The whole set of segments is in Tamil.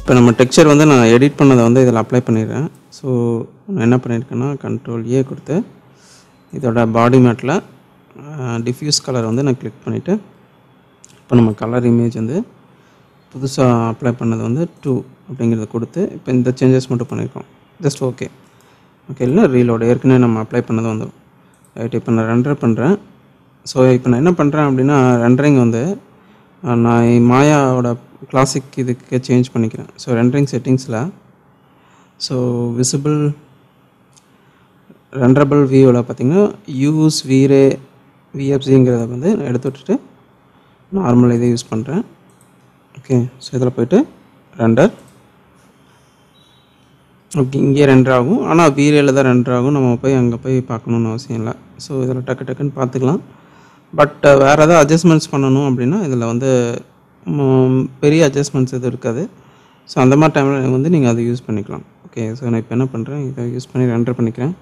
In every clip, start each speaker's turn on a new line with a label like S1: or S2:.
S1: இப்போ நம்ம டெக்ஸ்சர் வந்து நான் எடிட் பண்ணதை வந்து இதில் அப்ளை பண்ணிடுறேன் ஸோ நான் என்ன பண்ணியிருக்கேன்னா கண்ட்ரோல் ஏ கொடுத்து இதோட பாடி மேட்டில் டிஃப்யூஸ் கலர் வந்து நான் கிளிக் பண்ணிவிட்டு இப்போ நம்ம கலர் இமேஜ் வந்து புதுசாக அப்ளை பண்ணது வந்து டூ அப்படிங்கிறத கொடுத்து இப்போ இந்த சேஞ்சஸ் மட்டும் பண்ணியிருக்கோம் ஜஸ்ட் ஓகே ஓகே இல்லை ரீலோடு ஏற்கனவே நம்ம அப்ளை பண்ணது வந்துடும் ரைட் இப்போ நான் ரெண்டர் பண்ணுறேன் ஸோ இப்போ நான் என்ன பண்ணுறேன் அப்படின்னா ரெண்டரிங் வந்து அஹ், நான் மாயாவோட கிளாசிக் இதுக்கு சேஞ்ச் பண்ணிக்கிறேன் ஸோ ரெண்டரிங் செட்டிங்ஸில் ஸோ விசிபிள் ரெண்டரபிள் வியூவில் பார்த்தீங்கன்னா யூஸ் வீரே விஎஃப்சிங்கிறத வந்து நான் எடுத்து விட்டுட்டு நார்மல் இதை யூஸ் பண்ணுறேன் ஓகே ஸோ இதில் போயிட்டு ரெண்டர் ஓகே இங்கே ரெண்டர் ஆகும் ஆனால் வீரேல தான் ரெண்டர் ஆகும் நம்ம போய் அங்கே போய் பார்க்கணுன்னு அவசியம் இல்லை ஸோ இதில் டக்கு டக்குன்னு பார்த்துக்கலாம் பட் வேறு ஏதாவது அட்ஜஸ்ட்மெண்ட்ஸ் பண்ணணும் அப்படின்னா இதில் வந்து ம், பெரிய அட்ஜஸ்ட்மெண்ட்ஸ் எதுவும் இருக்காது ஸோ அந்த மாதிரி டைமில் வந்து நீங்கள் அதை யூஸ் பண்ணிக்கலாம் ஓகே ஸோ நான் இப்போ என்ன பண்ணுறேன் இதை யூஸ் பண்ணி ரெண்டர் பண்ணிக்கிறேன்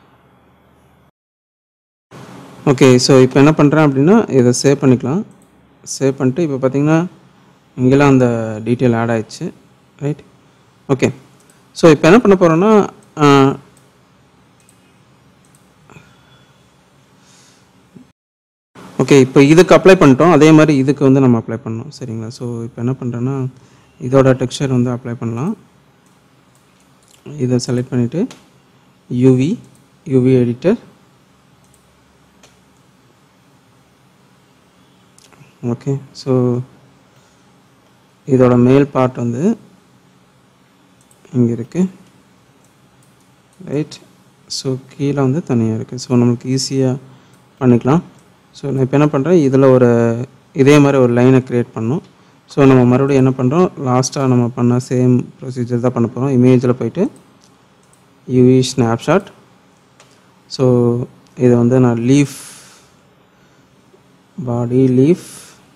S1: ஓகே ஸோ இப்போ என்ன பண்ணுறேன் அப்படின்னா இதை சேவ் பண்ணிக்கலாம் சேவ் பண்ணிட்டு இப்போ பார்த்தீங்கன்னா இங்கெல்லாம் அந்த டீட்டெயில் ஆட் ஆயிடுச்சு ரைட் ஓகே ஸோ இப்போ என்ன பண்ண போகிறோன்னா ஓகே இப்போ இதுக்கு அப்ளை பண்ணிட்டோம் அதே மாதிரி இதுக்கு வந்து நம்ம அப்ளை பண்ணோம் சரிங்களா ஸோ இப்போ என்ன பண்ணுறேன்னா இதோட டெக்ஸ்சர் வந்து அப்ளை பண்ணலாம் இதை செலக்ட் பண்ணிவிட்டு UV UV editor okay so இதோட மேல் பார்ட் வந்து இங்கே இருக்குது ரைட் ஸோ கீழே வந்து தனியாக இருக்குது ஸோ நம்மளுக்கு ஈஸியாக பண்ணிக்கலாம் ஸோ நான் இப்போ என்ன பண்ணுறேன் இதில் ஒரு இதே மாதிரி ஒரு லைனை க்ரியேட் பண்ணோம் ஸோ நம்ம மறுபடியும் என்ன பண்ணுறோம் லாஸ்ட்டாக நம்ம பண்ண சேம் ப்ரொசீஜர் தான் பண்ண போகிறோம் இமேஜில் போயிட்டு யூவி ஸ்னாப்ஷாட் ஸோ இதை வந்து நான் leaf body leaf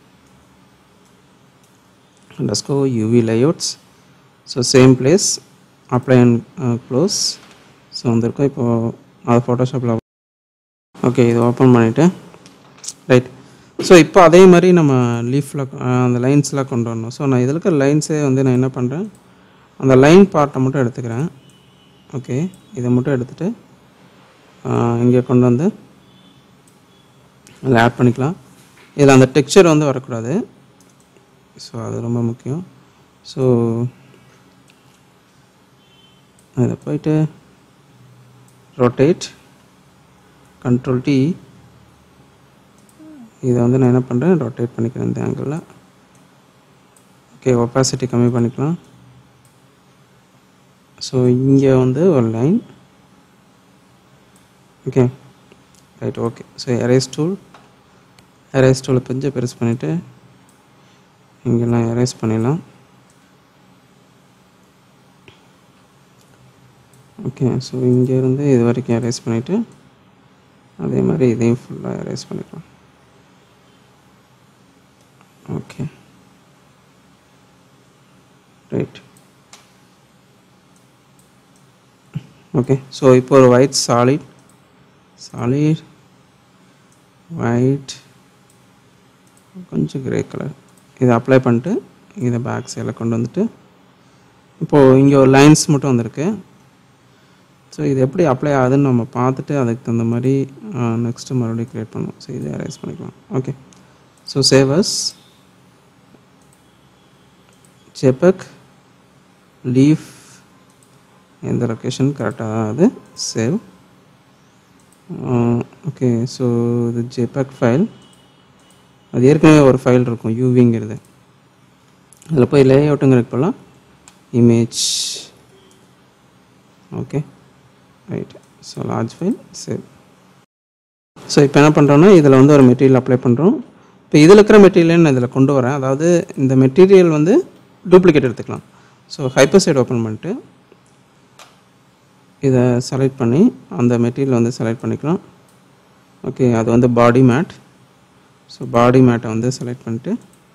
S1: underscore UV layouts so same place apply and close so வந்திருக்கோம் இப்போ அதை ஃபோட்டோஷாப்பில் ஓகே இது ஓப்பன் பண்ணிவிட்டு ரைட் ஸோ இப்போ அதே மாதிரி நம்ம லீஃபில் அந்த லைன்ஸ்லாம் கொண்டு வரணும் ஸோ நான் இதில் இருக்கிற லைன்ஸே வந்து நான் என்ன பண்ணுறேன் அந்த லைன் பார்ட்டை மட்டும் எடுத்துக்கிறேன் ஓகே இதை மட்டும் எடுத்துகிட்டு இங்கே கொண்டு வந்து அதில் ஆட் பண்ணிக்கலாம் இதில் அந்த டெக்ஸ்சர் வந்து வரக்கூடாது ஸோ அது ரொம்ப முக்கியம் ஸோ இதை போயிட்டு ரொட்டேட் கண்ட்ரோல் டி இதை வந்து நான் என்ன பண்ணுறேன் ரொட்டேட் பண்ணிக்கிறேன் இந்த ஆங்கிளில் ஓகே ஒப்பாசிட்டி கம்மி பண்ணிக்கலாம் ஸோ இங்கே வந்து ஒரு line okay right okay so erase tool erase டூலை கொஞ்சம் பெருசு பண்ணிவிட்டு இங்கெல்லாம் எரேஸ் பண்ணிடலாம் ஓகே ஸோ இங்கேருந்து இது வரைக்கும் எரேஸ் பண்ணிவிட்டு அதே மாதிரி இதையும் ஃபுல்லாக எரேஸ் பண்ணிக்கலாம் ஓகே ரைட் ஓகே ஸோ இப்போ ஒரு ஒயிட் சாலிட் சாலிட் ஒயிட் கொஞ்சம் கிரே கலர் இதை அப்ளை பண்ணிட்டு இதை பேக் சைடில் கொண்டு வந்துட்டு இப்போது இங்கே ஒரு லைன்ஸ் மட்டும் வந்திருக்கு ஸோ இது எப்படி அப்ளை ஆகுதுன்னு நம்ம பார்த்துட்டு அதுக்கு தகுந்த மாதிரி நெக்ஸ்ட்டு மறுபடியும் க்ரியேட் பண்ணுவோம் ஸோ இதை அரேஸ் பண்ணிக்கலாம் okay so save as JPEG leaf எந்த லொக்கேஷன் கரெக்டாக அது சேவ் ஓகே ஸோ இது ஜெபக் ஃபைல் அது ஏற்கனவே ஒரு ஃபைல் இருக்கும் யூவிங்கிறது அதில் போய் லே அவுட்டுங்கிறதுக்கு போகலாம் image okay right so large file save so இப்போ என்ன பண்ணுறோன்னா இதில் வந்து ஒரு மெட்டீரியல் அப்ளை பண்ணுறோம் இப்போ இதில் இருக்கிற மெட்டீரியல் நான் இதில் கொண்டு வரேன் அதாவது இந்த மெட்டீரியல் வந்து டூப்ளிகேட் எடுத்துக்கலாம் ஸோ ஹைப்பர் சைடு ஓப்பன் பண்ணிட்டு இதை செலக்ட் பண்ணி அந்த மெட்டீரியல் வந்து செலக்ட் பண்ணிக்கலாம் ஓகே அது வந்து பாடி மேட் ஸோ பாடி மேட்டை வந்து செலக்ட் பண்ணிட்டு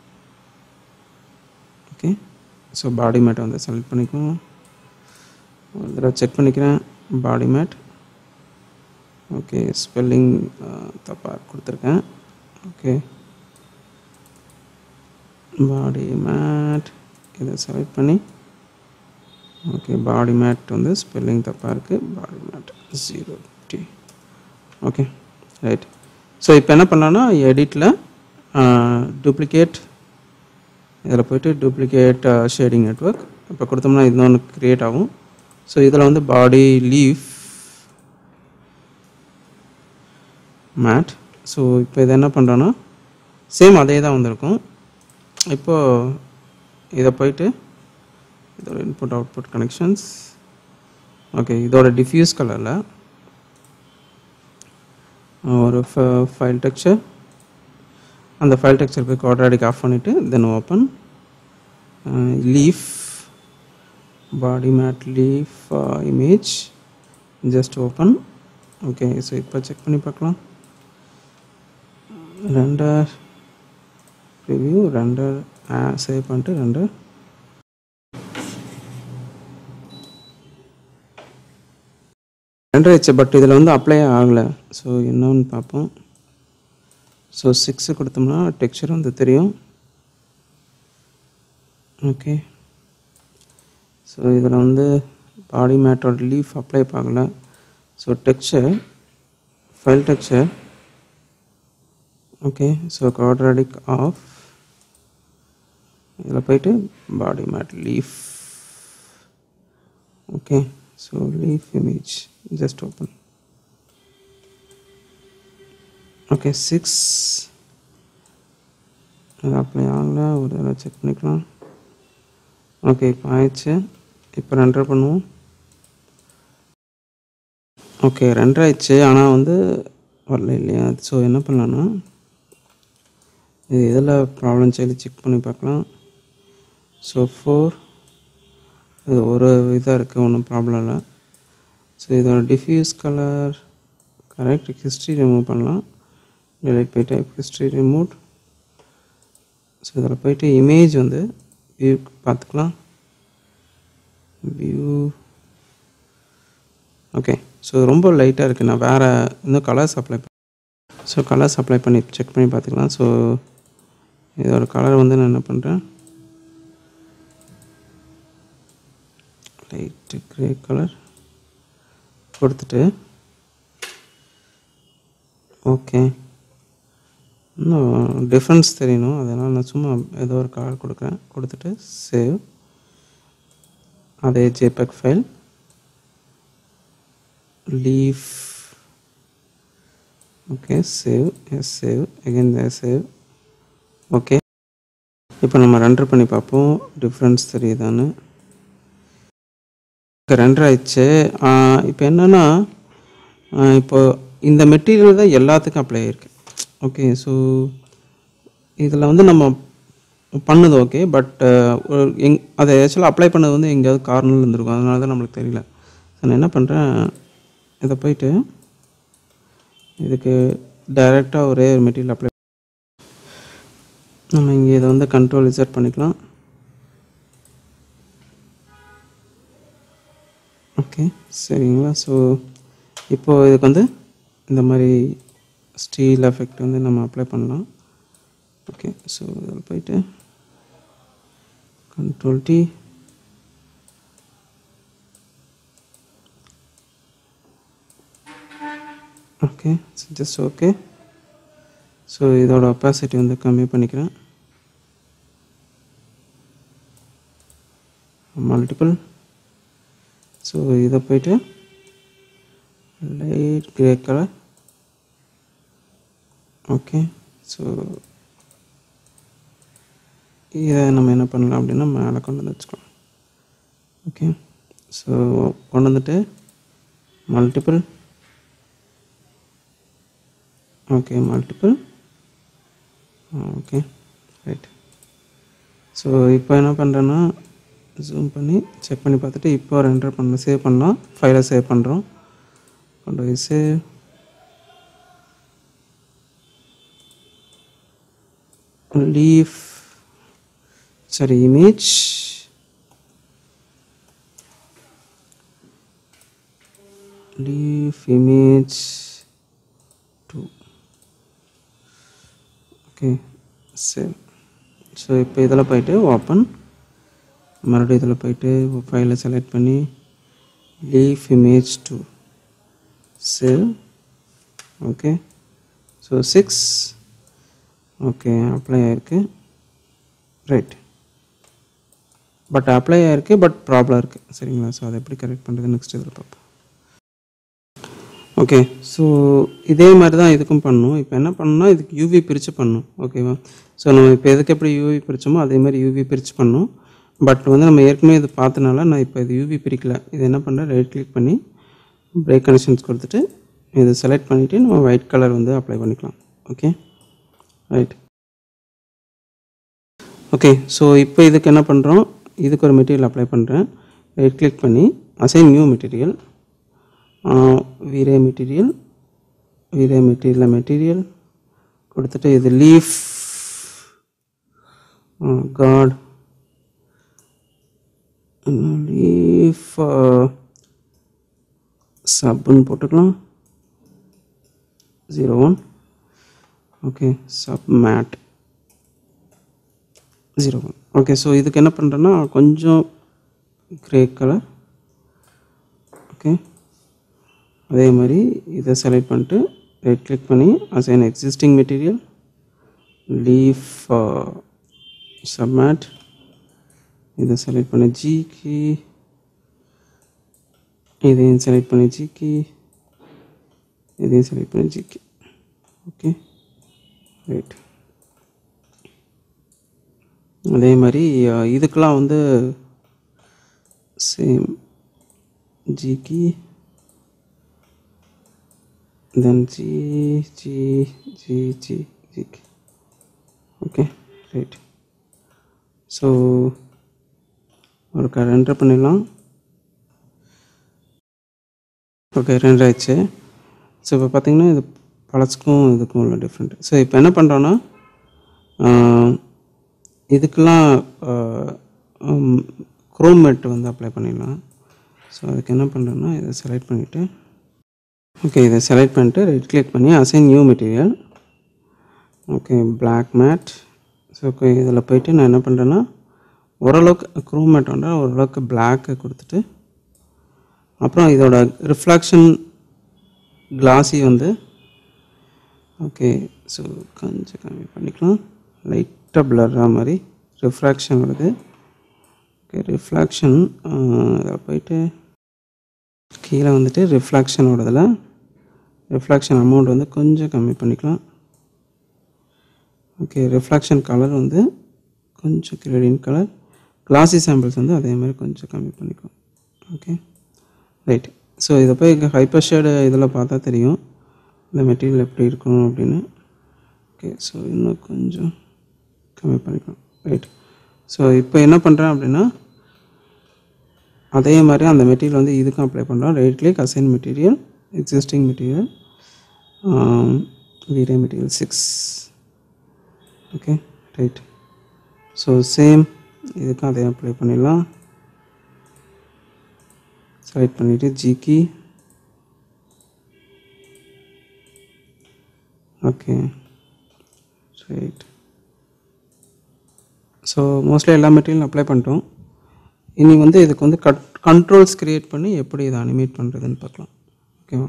S1: ஓகே ஸோ பாடி மேட்டை வந்து செலக்ட் பண்ணிக்குவோம் ஒரு தடவை செக் பண்ணிக்கிறேன் பாடி மேட் ஓகே ஸ்பெல்லிங் தப்பாக கொடுத்துருக்கேன் ஓகே பாடி மேட் இதை செலக்ட் பண்ணி ஓகே பாடி மேட் வந்து ஸ்பெல்லிங் தப்பாக இருக்குது body mat zero D okay right so இப்போ என்ன பண்ணலான்னா எடிட்டில் டூப்ளிகேட் இதில் போயிட்டு டூப்ளிகேட் ஷேடிங் நெட்ஒர்க் இப்போ கொடுத்தோம்னா இன்னொன்று க்ரியேட் ஆகும் ஸோ இதில் வந்து பாடி லீஃப் மேட் ஸோ இப்போ இதை என்ன பண்ணுறோன்னா சேம் அதே தான் வந்திருக்கும் இப்போது இதை போயிட்டு இதோட இன்புட் அவுட்புட் கனெக்ஷன்ஸ் ஓகே இதோட டிஃப்யூஸ் கலரில் ஒரு ஃபைல் டெக்ஸ்சர் அந்த ஃபைல் டெக்ஸ்சர் போய் குவாட்ராடிக் ஆஃப் பண்ணிவிட்டு then open leaf body mat leaf image just open okay so இப்போ செக் பண்ணி பார்க்கலாம் ரெண்டர் ரிவ்யூ ரெண்டர் சேவ் பண்ணிட்டு ரெண்டர் ரெண்டர் ஆயிடுச்சு பட் இதில் வந்து அப்ளை ஆகலை ஸோ என்னன்னு பார்ப்போம் ஸோ சிக்ஸு கொடுத்தோம்னா டெக்ஸ்சர் வந்து தெரியும் ஓகே ஸோ இதில் வந்து பாடி மேட்டோட லீஃப் அப்ளை ஆகல so texture file texture okay so quadratic off இதில் போயிட்டு body mat leaf okay so leaf image just open okay six அது அப்ளை ஆகலை ஒரு தடவை செக் பண்ணிக்கலாம் ஓகே இப்போ ஆயிடுச்சு இப்போ ரெண்டரை பண்ணுவோம் ஓகே ரெண்டரை ஆயிடுச்சு ஆனால் வந்து வரல இல்லையா ஸோ என்ன பண்ணலான்னா இது எதில் ப்ராப்ளம் சொல்லி செக் பண்ணி பார்க்கலாம் ஸோ ஃபோர் இது ஒரு இதாக இருக்குது ஒன்றும் ப்ராப்ளம் இல்லை ஸோ இதோட diffuse colour correct history remove பண்ணலாம் டெலிட் போய் டைப் ஹிஸ்ட்ரி ரிமூவ் ஸோ இதில் போயிட்டு இமேஜ் வந்து வியூ பார்த்துக்கலாம் வியூ ஓகே ஸோ ரொம்ப லைட்டாக இருக்குது நான் வேறு இன்னும் colours apply so colours apply பண்ணி செக் பண்ணி பார்த்துக்கலாம் ஸோ இதோட கலர் வந்து நான் என்ன பண்ணுறேன் லைட்டு க்ரே கலர் கொடுத்துட்டு ஓகே இன்னும் டிஃப்ரென்ஸ் தெரியணும் அதனால் நான் சும்மா ஏதோ ஒரு கலர் கொடுக்குறேன் கொடுத்துட்டு சேவ் அதே JPEG file leaf okay save as save again save okay இப்போ நம்ம ரெண்டர் பண்ணி பார்ப்போம் டிஃப்ரென்ஸ் தெரியுதான்னு ரெண்டர் ஆயிடுச்சு இப்போ என்னென்னா இப்போ இந்த மெட்டீரியல் தான் எல்லாத்துக்கும் அப்ளை ஆயிருக்கு ஓகே ஸோ இதில் வந்து நம்ம பண்ணது ஓகே பட் எங் அதை ஆக்சுவலாக அப்ளை பண்ணது வந்து எங்கேயாவது கார்னரில் இருந்திருக்கும் அதனால தான் நம்மளுக்கு தெரியல ஸோ நான் என்ன பண்ணுறேன் இதை போயிட்டு இதுக்கு டைரெக்டாக ஒரே ஒரு மெட்டீரியல் அப்ளை நம்ம இங்கே இதை வந்து கண்ட்ரோல் ரிசர்ட் பண்ணிக்கலாம் ஓகே சரிங்களா ஸோ இப்போது இதுக்கு வந்து இந்த மாதிரி ஸ்டீல் எஃபெக்ட் வந்து நம்ம அப்ளை பண்ணலாம் ஓகே ஸோ இதில் போயிட்டு control T okay just okay so இதோட ஒப்பாசிட்டி வந்து கம்மி பண்ணிக்கிறேன் மல்டிபிள் ஸோ இதை போயிட்டு light grey colour okay so இதை நம்ம என்ன பண்ணலாம் அப்படின்னா மேலே கொண்டு வந்து வச்சுக்கலாம் ஓகே ஸோ கொண்டு வந்துட்டு multiple okay multiple okay right so இப்போ என்ன பண்ணுறேன்னா ஜூம் பண்ணி செக் பண்ணி பார்த்துட்டு இப்போ ரெண்டர் பண்ண சேவ் பண்ணலாம் ஃபைலை சேவ் பண்ணுறோம் கொண்டு போய் save leave sorry image leave image 2 okay save so இப்போ இதில் போயிட்டு ஓப்பன் மறுபடியும் இதில் போயிட்டு ஃபைலை செலக்ட் பண்ணி leaf image to cell okay so six okay apply ஆயிருக்கு ரைட் பட் அப்ளை ஆயிருக்கு பட் ப்ராப்ளம் இருக்குது சரிங்களா ஸோ அதை எப்படி கரெக்ட் பண்ணுறது நெக்ஸ்ட் இதில் பார்ப்போம் ஓகே ஸோ இதே மாதிரி தான் இதுக்கும் பண்ணணும் இப்போ என்ன பண்ணணும்னா இதுக்கு யூவி பிரித்து பண்ணணும் ஓகேவா ஸோ நம்ம இப்போ எதுக்கு எப்படி யூவி பிரித்தோமோ அதே மாதிரி யூவி பிரித்து பண்ணணும் பட் வந்து நம்ம ஏற்கனவே இது பார்த்தனால நான் இப்போ இது யூவி பிரிக்கல இது என்ன பண்ணுறேன் ரைட் கிளிக் பண்ணி பிரேக் கனெக்ஷன்ஸ் கொடுத்துட்டு இதை செலக்ட் பண்ணிவிட்டு நம்ம ஒயிட் கலர் வந்து அப்ளை பண்ணிக்கலாம் ஓகே ரைட் ஓகே ஸோ இப்போ இதுக்கு என்ன பண்ணுறோம் இதுக்கு ஒரு மெட்டீரியல் அப்ளை பண்ணுறேன் ரைட் கிளிக் பண்ணி assign new material VRay material VRay material material கொடுத்துட்டு இது லீஃப் காட் லீஃப் சப்புன்னு போட்டுக்கலாம் zero one okay sub mat zero one okay so இதுக்கு என்ன பண்ணுறேன்னா கொஞ்சம் கிரே கலர் ஓகே அதே மாதிரி இதை செலக்ட் பண்ணிட்டு ரைட் கிளிக் பண்ணி assign existing material leaf submat இதை செலக்ட் பண்ணி ஜி கி இதையும் செலக்ட் பண்ணி ஜி கி இதையும் செலக்ட் பண்ணி ஜி கி ஓகே ரைட் அதே மாதிரி அஹ், இதுக்கெலாம் வந்து சேம் ஜி கி then G G G G G okay right so ஒரு க ரெண்டரை பண்ணிடலாம் ஓகே ரெண்டு ஆயிடுச்சு ஸோ இப்போ பார்த்தீங்கன்னா இது பழசுக்கும் இதுக்கும் உள்ள டிஃப்ரெண்ட் ஸோ இப்போ என்ன பண்ணுறோன்னா இதுக்கெல்லாம் குரோமேட் வந்து அப்ளை பண்ணிடலாம் ஸோ அதுக்கு என்ன பண்ணுறோன்னா இதை செலக்ட் பண்ணிவிட்டு ஓகே இதை செலக்ட் பண்ணிட்டு ரைட் கிளிக் பண்ணி assign new material okay black mat so okay இதில் போயிட்டு நான் என்ன பண்ணுறேன்னா ஓரளவுக்கு க்ரூ மேட் வந்து ஓரளவுக்கு பிளாக்கு கொடுத்துட்டு அப்புறம் இதோட ரிஃப்ளாக்ஷன் கிளாஸி வந்து ஓகே ஸோ கொஞ்சம் கம்மி பண்ணிக்கலாம் லைட்டாக பிளர்ரா மாதிரி ரிஃப்ராக்ஷன் வருது ஓகே ரிஃப்ளாக்ஷன் இதில் போயிட்டு கீழே வந்துட்டு ரிஃப்ளாக்ஷனோடதில் ரிஃப்ளாக்ஷன் அமௌண்ட் வந்து கொஞ்சம் கம்மி பண்ணிக்கலாம் ஓகே ரிஃப்ளாக்ஷன் கலர் வந்து கொஞ்சம் கிரேடியன் கலர் கிளாசி சாம்பிள்ஸ் வந்து அதே மாதிரி கொஞ்சம் கம்மி பண்ணிக்கலாம் ஓகே ரைட் ஸோ இதை போய் இங்கே ஹைப்பர் ஷேடு இதில் பார்த்தா தெரியும் இந்த மெட்டீரியல் எப்படி இருக்கணும் அப்படின்னு ஓகே ஸோ இன்னும் கொஞ்சம் கம்மி பண்ணிக்கலாம் ரைட் ஸோ இப்போ என்ன பண்ணுறேன் அப்படின்னா அதே மாதிரி அந்த மெட்டீரியல் வந்து இதுக்கும் அப்ளை பண்ணுறோம் right click assign material existing material VRay material six okay right so same இதுக்கும் அதே அப்ளை பண்ணிடலாம் செலக்ட் பண்ணிவிட்டு ஜிகி ஓகே ரைட் ஸோ மோஸ்ட்லி எல்லா மெட்டீரியலும் அப்ளை பண்ணிட்டோம் இனி வந்து இதுக்கு வந்து கட் கண்ட்ரோல்ஸ் க்ரியேட் பண்ணி எப்படி இதை அனிமேட் பண்ணுறதுன்னு பார்க்கலாம் ஓகேவா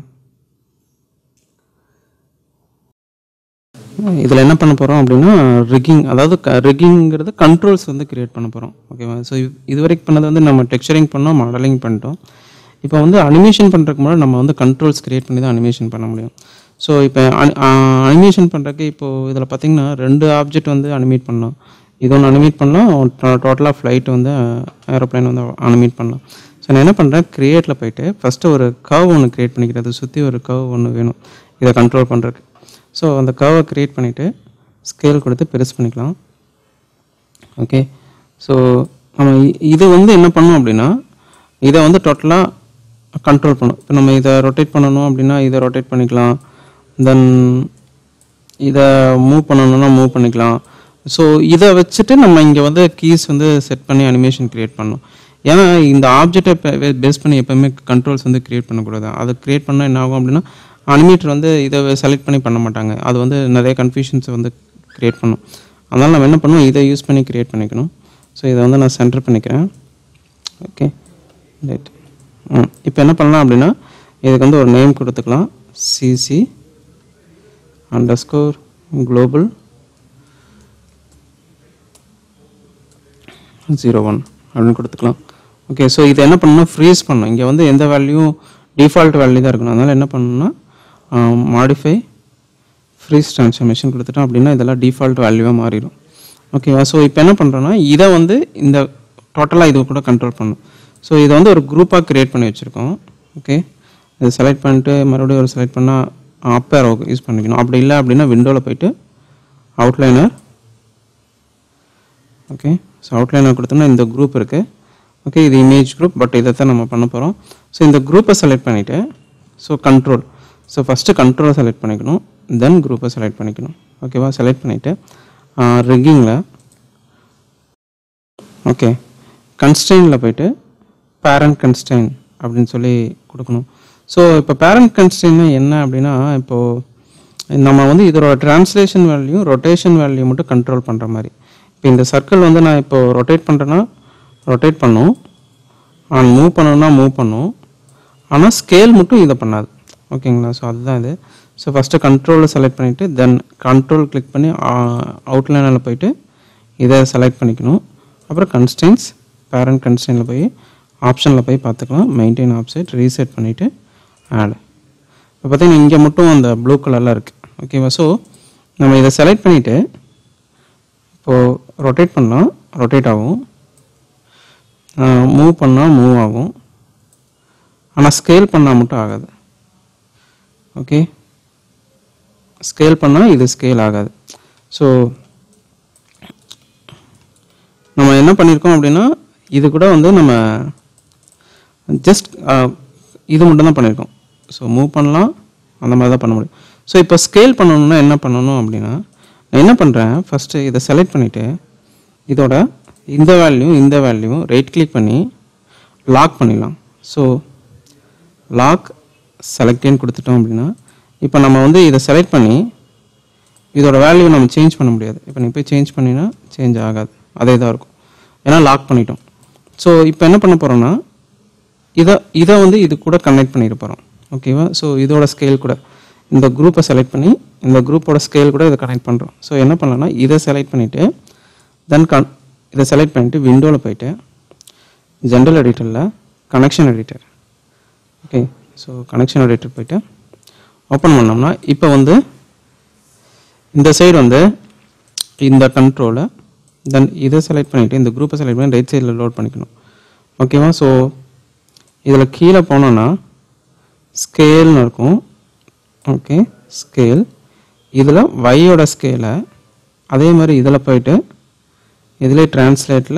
S1: இதில் என்ன பண்ண போகிறோம் அப்படின்னா ரிக்கிங் அதாவது க ரிக்கிங்கிறது கண்ட்ரோல்ஸ் வந்து க்ரியேட் பண்ண போகிறோம் ஓகேவா ஸோ இது வரைக்கும் பண்ணது வந்து நம்ம டெக்ஸ்சரிங் பண்ணோம் மாடலிங் பண்ணிட்டோம் இப்போ வந்து அனிமேஷன் பண்ணுறதுக்கு முன்னாடி நம்ம வந்து கண்ட்ரோல்ஸ் க்ரியேட் பண்ணி தான் அனிமேஷன் பண்ண முடியும் ஸோ இப்போ அனிமேஷன் பண்ணுறதுக்கு இப்போது இதில் பார்த்தீங்கன்னா ரெண்டு ஆப்ஜெக்ட் வந்து அனிமேட் பண்ணலாம் இது ஒன்று அனிமேட் பண்ணலாம் டோட்டலாக ஃப்ளைட் வந்து ஏரோப்ளைன் வந்து அனிமேட் பண்ணலாம் ஸோ நான் என்ன பண்ணுறேன் க்ரியேட்டில் போயிட்டு ஃபஸ்ட்டு ஒரு கர்வ் ஒன்று க்ரியேட் பண்ணிக்கிறது சுற்றி ஒரு கர்வ் ஒன்று வேணும் இதை கண்ட்ரோல் பண்ணுறதுக்கு ஸோ அந்த கர்வை க்ரியேட் பண்ணிவிட்டு ஸ்கேல் கொடுத்து பெருசு பண்ணிக்கலாம் ஓகே ஸோ நம்ம இ- இது வந்து என்ன பண்ணோம் அப்படின்னா இதை வந்து டோட்டலாக கண்ட்ரோல் பண்ணும் இப்போ நம்ம இதை ரொட்டேட் பண்ணணும் அப்படின்னா இதை ரொட்டேட் பண்ணிக்கலாம் தென் இதை மூவ் பண்ணணும்னா மூவ் பண்ணிக்கலாம் ஸோ இதை வச்சுட்டு நம்ம இங்கே வந்து கீஸ் வந்து செட் பண்ணி அனிமேஷன் க்ரியேட் பண்ணணும் ஏன்னா இந்த ஆப்ஜெக்டை பேஸ் பண்ணி எப்போவுமே கண்ட்ரோல்ஸ் வந்து க்ரியேட் பண்ணக்கூடாது அதை க்ரியேட் பண்ணால் என்ன ஆகும் அப்படின்னா அனிமேட்டர் வந்து இதை செலக்ட் பண்ணி பண்ண மாட்டாங்க அது வந்து நிறைய கன்ஃபியூஷன்ஸை வந்து க்ரியேட் பண்ணும் அதனால் நம்ம என்ன பண்ணுவோம் இதை யூஸ் பண்ணி க்ரியேட் பண்ணிக்கணும் ஸோ இதை வந்து நான் சென்டர் பண்ணிக்கிறேன் ஓகே ரைட் ம் இப்போ என்ன பண்ணலாம் அப்படின்னா இதுக்கு வந்து ஒரு நேம் கொடுத்துக்கலாம் CC underscore global zero one அப்படின்னு கொடுத்துக்கலாம் ஓகே ஸோ இது என்ன பண்ணணும் ஃப்ரீஸ் பண்ணணும் இங்கே வந்து எந்த வேல்யூ டிஃபால்ட் வேல்யூ தான் இருக்கணும் அதனால் என்ன பண்ணணும்னா மாடிஃபை ஃப்ரீஸ் ட்ரான்ஸ்ஃபர்மேஷன் கொடுத்துட்டோம் அப்படின்னா இதெல்லாம் டிஃபால்ட் வேல்யூவாக மாறிடும் ஓகேவா ஸோ இப்போ என்ன பண்ணுறோன்னா இதை வந்து இந்த டோட்டலாக இது கூட கண்ட்ரோல் பண்ணும் ஸோ இதை வந்து ஒரு குரூப்பாக க்ரியேட் பண்ணி வச்சுருக்கோம் ஓகே இதை செலக்ட் பண்ணிட்டு மறுபடியும் ஒரு செலக்ட் பண்ணால் அப்பேர் யூஸ் பண்ணிக்கணும் அப்படி இல்லை அப்படின்னா விண்டோவில் போயிட்டு அவுட்லைனர் ஓகே ஸோ அவுட்லைனர் கொடுத்தோம்னா இந்த குரூப் இருக்குது ஓகே இது இமேஜ் குரூப் பட் இதை தான் நம்ம பண்ண போகிறோம் ஸோ இந்த குரூப்பை செலக்ட் பண்ணிவிட்டு ஸோ கண்ட்ரோல் ஸோ ஃபஸ்ட்டு கண்ட்ரோலை செலக்ட் பண்ணிக்கணும் தென் குரூப்பை செலக்ட் பண்ணிக்கணும் ஓகேவா செலக்ட் பண்ணிவிட்டு ரிக்கிங்கில் ஓகே கன்ஸ்டெயினில் போயிட்டு பேரண்ட் கன்ஸ்டெயின் அப்படின்னு சொல்லி கொடுக்கணும் ஸோ இப்போ பேரண்ட் கன்ஸ்டெயின்னா என்ன அப்படின்னா இப்போது நம்ம வந்து இதோட ட்ரான்ஸ்லேஷன் வேல்யூ ரொட்டேஷன் வேல்யூ மட்டும் கண்ட்ரோல் பண்ணுற மாதிரி இப்போ இந்த சர்க்கிள் வந்து நான் இப்போ ரொட்டேட் பண்ணுறேன்னா ரொட்டேட் பண்ணும் அண்ட் மூவ் பண்ணணும்னா மூவ் பண்ணும் ஆனால் ஸ்கேல் மட்டும் இதை பண்ணாது ஓகேங்களா ஸோ அதுதான் இது ஸோ ஃபஸ்ட்டு கண்ட்ரோலை செலக்ட் பண்ணிவிட்டு தென் கண்ட்ரோல் கிளிக் பண்ணி அவுட்லைனில் போயிட்டு இதை செலக்ட் பண்ணிக்கணும் அப்புறம் கன்ஸ்டன்ஸ் பேரண்ட் கன்ஸ்டன்ஸில் போய் ஆப்ஷனில் போய் பார்த்துக்கலாம் மெயின்டைன் ஆப்சைட் ரீசெட் பண்ணிவிட்டு ஆட் இப்போ பார்த்தீங்கன்னா இங்கே மட்டும் அந்த ப்ளூ கலரில் இருக்குது ஓகேவா ஸோ நம்ம இதை செலக்ட் பண்ணிவிட்டு இப்போது ரொட்டேட் பண்ணால் ரொட்டேட் ஆகும் மூவ் பண்ணால் மூவ் ஆகும் ஆனால் ஸ்கேல் பண்ணால் மட்டும் ஆகாது ஓகே ஸ்கேல் பண்ணால் இது ஸ்கேல் ஆகாது ஸோ நம்ம என்ன பண்ணியிருக்கோம் அப்படின்னா இது கூட வந்து நம்ம ஜஸ்ட் இது மட்டும் தான் பண்ணியிருக்கோம் ஸோ மூவ் பண்ணலாம் அந்த மாதிரி தான் பண்ண முடியும் ஸோ இப்போ ஸ்கேல் பண்ணணும்னா என்ன பண்ணணும் அப்படின்னா நான் என்ன பண்ணுறேன் ஃபஸ்ட்டு இதை செலக்ட் பண்ணிவிட்டு இதோட இந்த வேல்யூ இந்த வேல்யூ ரைட் கிளிக் பண்ணி லாக் பண்ணிடலாம் ஸோ லாக் செலக்டேன்னு கொடுத்துட்டோம் அப்படின்னா இப்போ நம்ம வந்து இதை செலக்ட் பண்ணி இதோட வேல்யூ நம்ம சேஞ்ச் பண்ண முடியாது இப்போ நீ போய் சேஞ்ச் பண்ணினா சேஞ்ச் ஆகாது அதே தான் இருக்கும் ஏன்னா லாக் பண்ணிட்டோம் ஸோ இப்போ என்ன பண்ண போகிறோம்னா இதை இதை வந்து இது கூட கனெக்ட் பண்ணிட்டு போகிறோம் ஓகேவா ஸோ இதோட ஸ்கேல் கூட இந்த குரூப்பை செலக்ட் பண்ணி இந்த குரூப்போட ஸ்கேல் கூட இதை கனெக்ட் பண்ணுறோம் ஸோ என்ன பண்ணலாம்னா இதை செலக்ட் பண்ணிவிட்டு தென் கன் இதை செலக்ட் பண்ணிவிட்டு விண்டோவில் போயிட்டு ஜென்ரல் எடிட்டரில் connection editor okay so connection editor போயிட்டு ஓப்பன் பண்ணோம்னா இப்போ வந்து இந்த சைடு வந்து இந்த கண்ட்ரோலை தென் இதை செலக்ட் பண்ணிவிட்டு இந்த குரூப்பை செலக்ட் பண்ணி ரைட் சைடில் லோட் பண்ணிக்கணும் ஓகேவா ஸோ இதில் கீழே போனோன்னா ஸ்கேல்னு இருக்கும் ஓகே ஸ்கேல் இதில் வையோட ஸ்கேலை அதே மாதிரி இதில் போயிட்டு இதில் டிரான்ஸ்லேட்டில்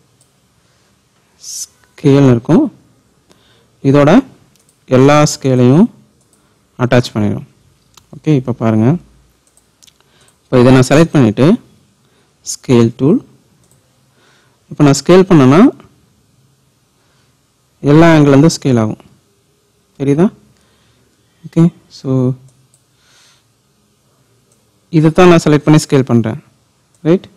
S1: ஸ்கேல்னு இருக்கும் இதோட எல்லா ஸ்கேலையும் அட்டாச் பண்ணிடும் ஓகே இப்போ பாருங்கள் இப்போ இதை நான் செலக்ட் பண்ணிவிட்டு ஸ்கேல் டூல் இப்போ நான் ஸ்கேல் பண்ணேன்னா எல்லா ஆங்கிலேருந்து ஸ்கேல் ஆகும் தெரியுதா ஓகே ஸோ இதை தான் நான் செலக்ட் பண்ணி ஸ்கேல் பண்ணுறேன் ரைட்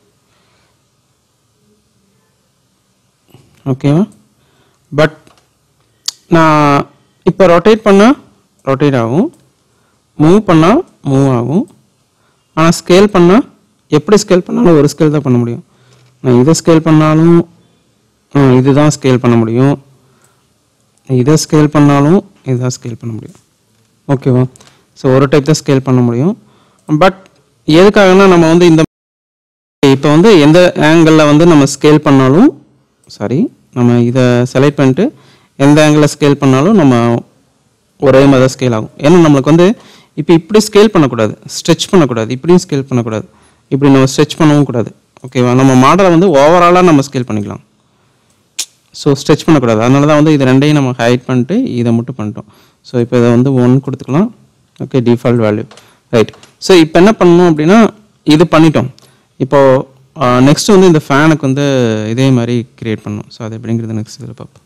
S1: ஓகேவா பட் நான் இப்போ ரொட்டேட் பண்ணால் ரொட்டேட் ஆகும் மூவ் பண்ணால் மூவ் ஆகும் ஆனால் ஸ்கேல் பண்ணால் எப்படி ஸ்கேல் பண்ணாலும் ஒரு ஸ்கேல் தான் பண்ண முடியும் நான் இதை ஸ்கேல் பண்ணாலும் ஆ, இதுதான் ஸ்கேல் பண்ண முடியும் இதை ஸ்கேல் பண்ணாலும் இதுதான் ஸ்கேல் பண்ண முடியும் ஓகேவா ஸோ ஒரு டைப் தான் ஸ்கேல் பண்ண முடியும் பட் எதுக்காகனா நம்ம வந்து இந்த இப்போ வந்து எந்த ஆங்கிளில் வந்து நம்ம ஸ்கேல் பண்ணாலும் சாரி நம்ம இதை செலக்ட் பண்ணிட்டு எந்த ஆங்கிளில் ஸ்கேல் பண்ணாலும் நம்ம ஒரே மாதிரி தான் ஸ்கேல் ஆகும் ஏன்னா நம்மளுக்கு வந்து இப்போ இப்படி ஸ்கேல் பண்ணக்கூடாது ஸ்ட்ரெச் பண்ணக்கூடாது இப்படியும் ஸ்கேல் பண்ணக்கூடாது இப்படி நம்ம ஸ்ட்ரெச் பண்ணவும் கூடாது ஓகேவா நம்ம மாடலை வந்து ஓவராலாக நம்ம ஸ்கேல் பண்ணிக்கலாம் ஸோ ஸ்ட்ரெச் பண்ணக்கூடாது அதனால தான் வந்து இது ரெண்டையும் நம்ம ஹைட் பண்ணிட்டு இதை மட்டும் பண்ணிட்டோம் ஸோ இப்போ இதை வந்து ஒன் கொடுத்துக்கலாம் okay default value right so இப்போ என்ன பண்ணணும் அப்படின்னா இது பண்ணிட்டோம் இப்போது நெக்ஸ்ட் வந்து இந்த ஃபேனுக்கு வந்து இதே மாதிரி கிரியேட் பண்ணணும் ஸோ அது எப்படிங்கிறது நெக்ஸ்ட் இதில் பார்ப்போம்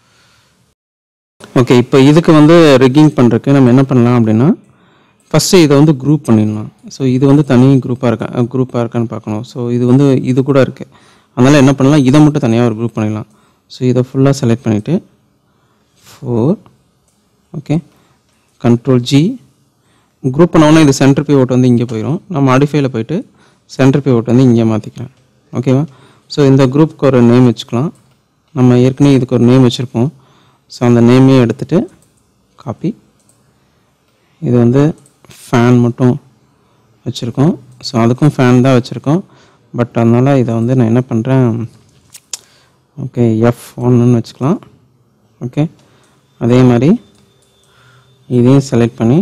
S1: ஓகே இப்போ இதுக்கு வந்து ரிக்கிங் பண்ணுறதுக்கு நம்ம என்ன பண்ணலாம் அப்படின்னா ஃபஸ்ட்டு இதை வந்து குரூப் பண்ணிடலாம் ஸோ இது வந்து தனி குரூப்பாக இருக்கா குரூப்பாக இருக்கான்னு பார்க்கணும் ஸோ இது வந்து இது கூட இருக்குது அதனால் என்ன பண்ணலாம் இதை மட்டும் தனியாக ஒரு குரூப் பண்ணிடலாம் ஸோ இதை ஃபுல்லாக செலக்ட் பண்ணிவிட்டு four okay control G group பண்ணோன்னா இது சென்டர் பிவோட் வந்து இங்கே போயிடும் நான் மாடிஃபைல போயிட்டு சென்டர் பிவோட் வந்து இங்கே மாற்றிக்கிறேன் ஓகேவா ஸோ இந்த குரூப்புக்கு ஒரு நேம் வச்சுக்கலாம் நம்ம ஏற்கனவே இதுக்கு ஒரு நேம் வச்சுருப்போம் ஸோ அந்த நேமே எடுத்துகிட்டு காப்பி இது வந்து ஃபேன் மட்டும் வச்சுருக்கோம் ஸோ அதுக்கும் ஃபேன் தான் வச்சுருக்கோம் பட் அதனால் இதை வந்து நான் என்ன பண்ணுறேன் ஓகே எஃப் ஒன்றுன்னு வச்சுக்கலாம் ஓகே அதே மாதிரி இதையும் செலக்ட் பண்ணி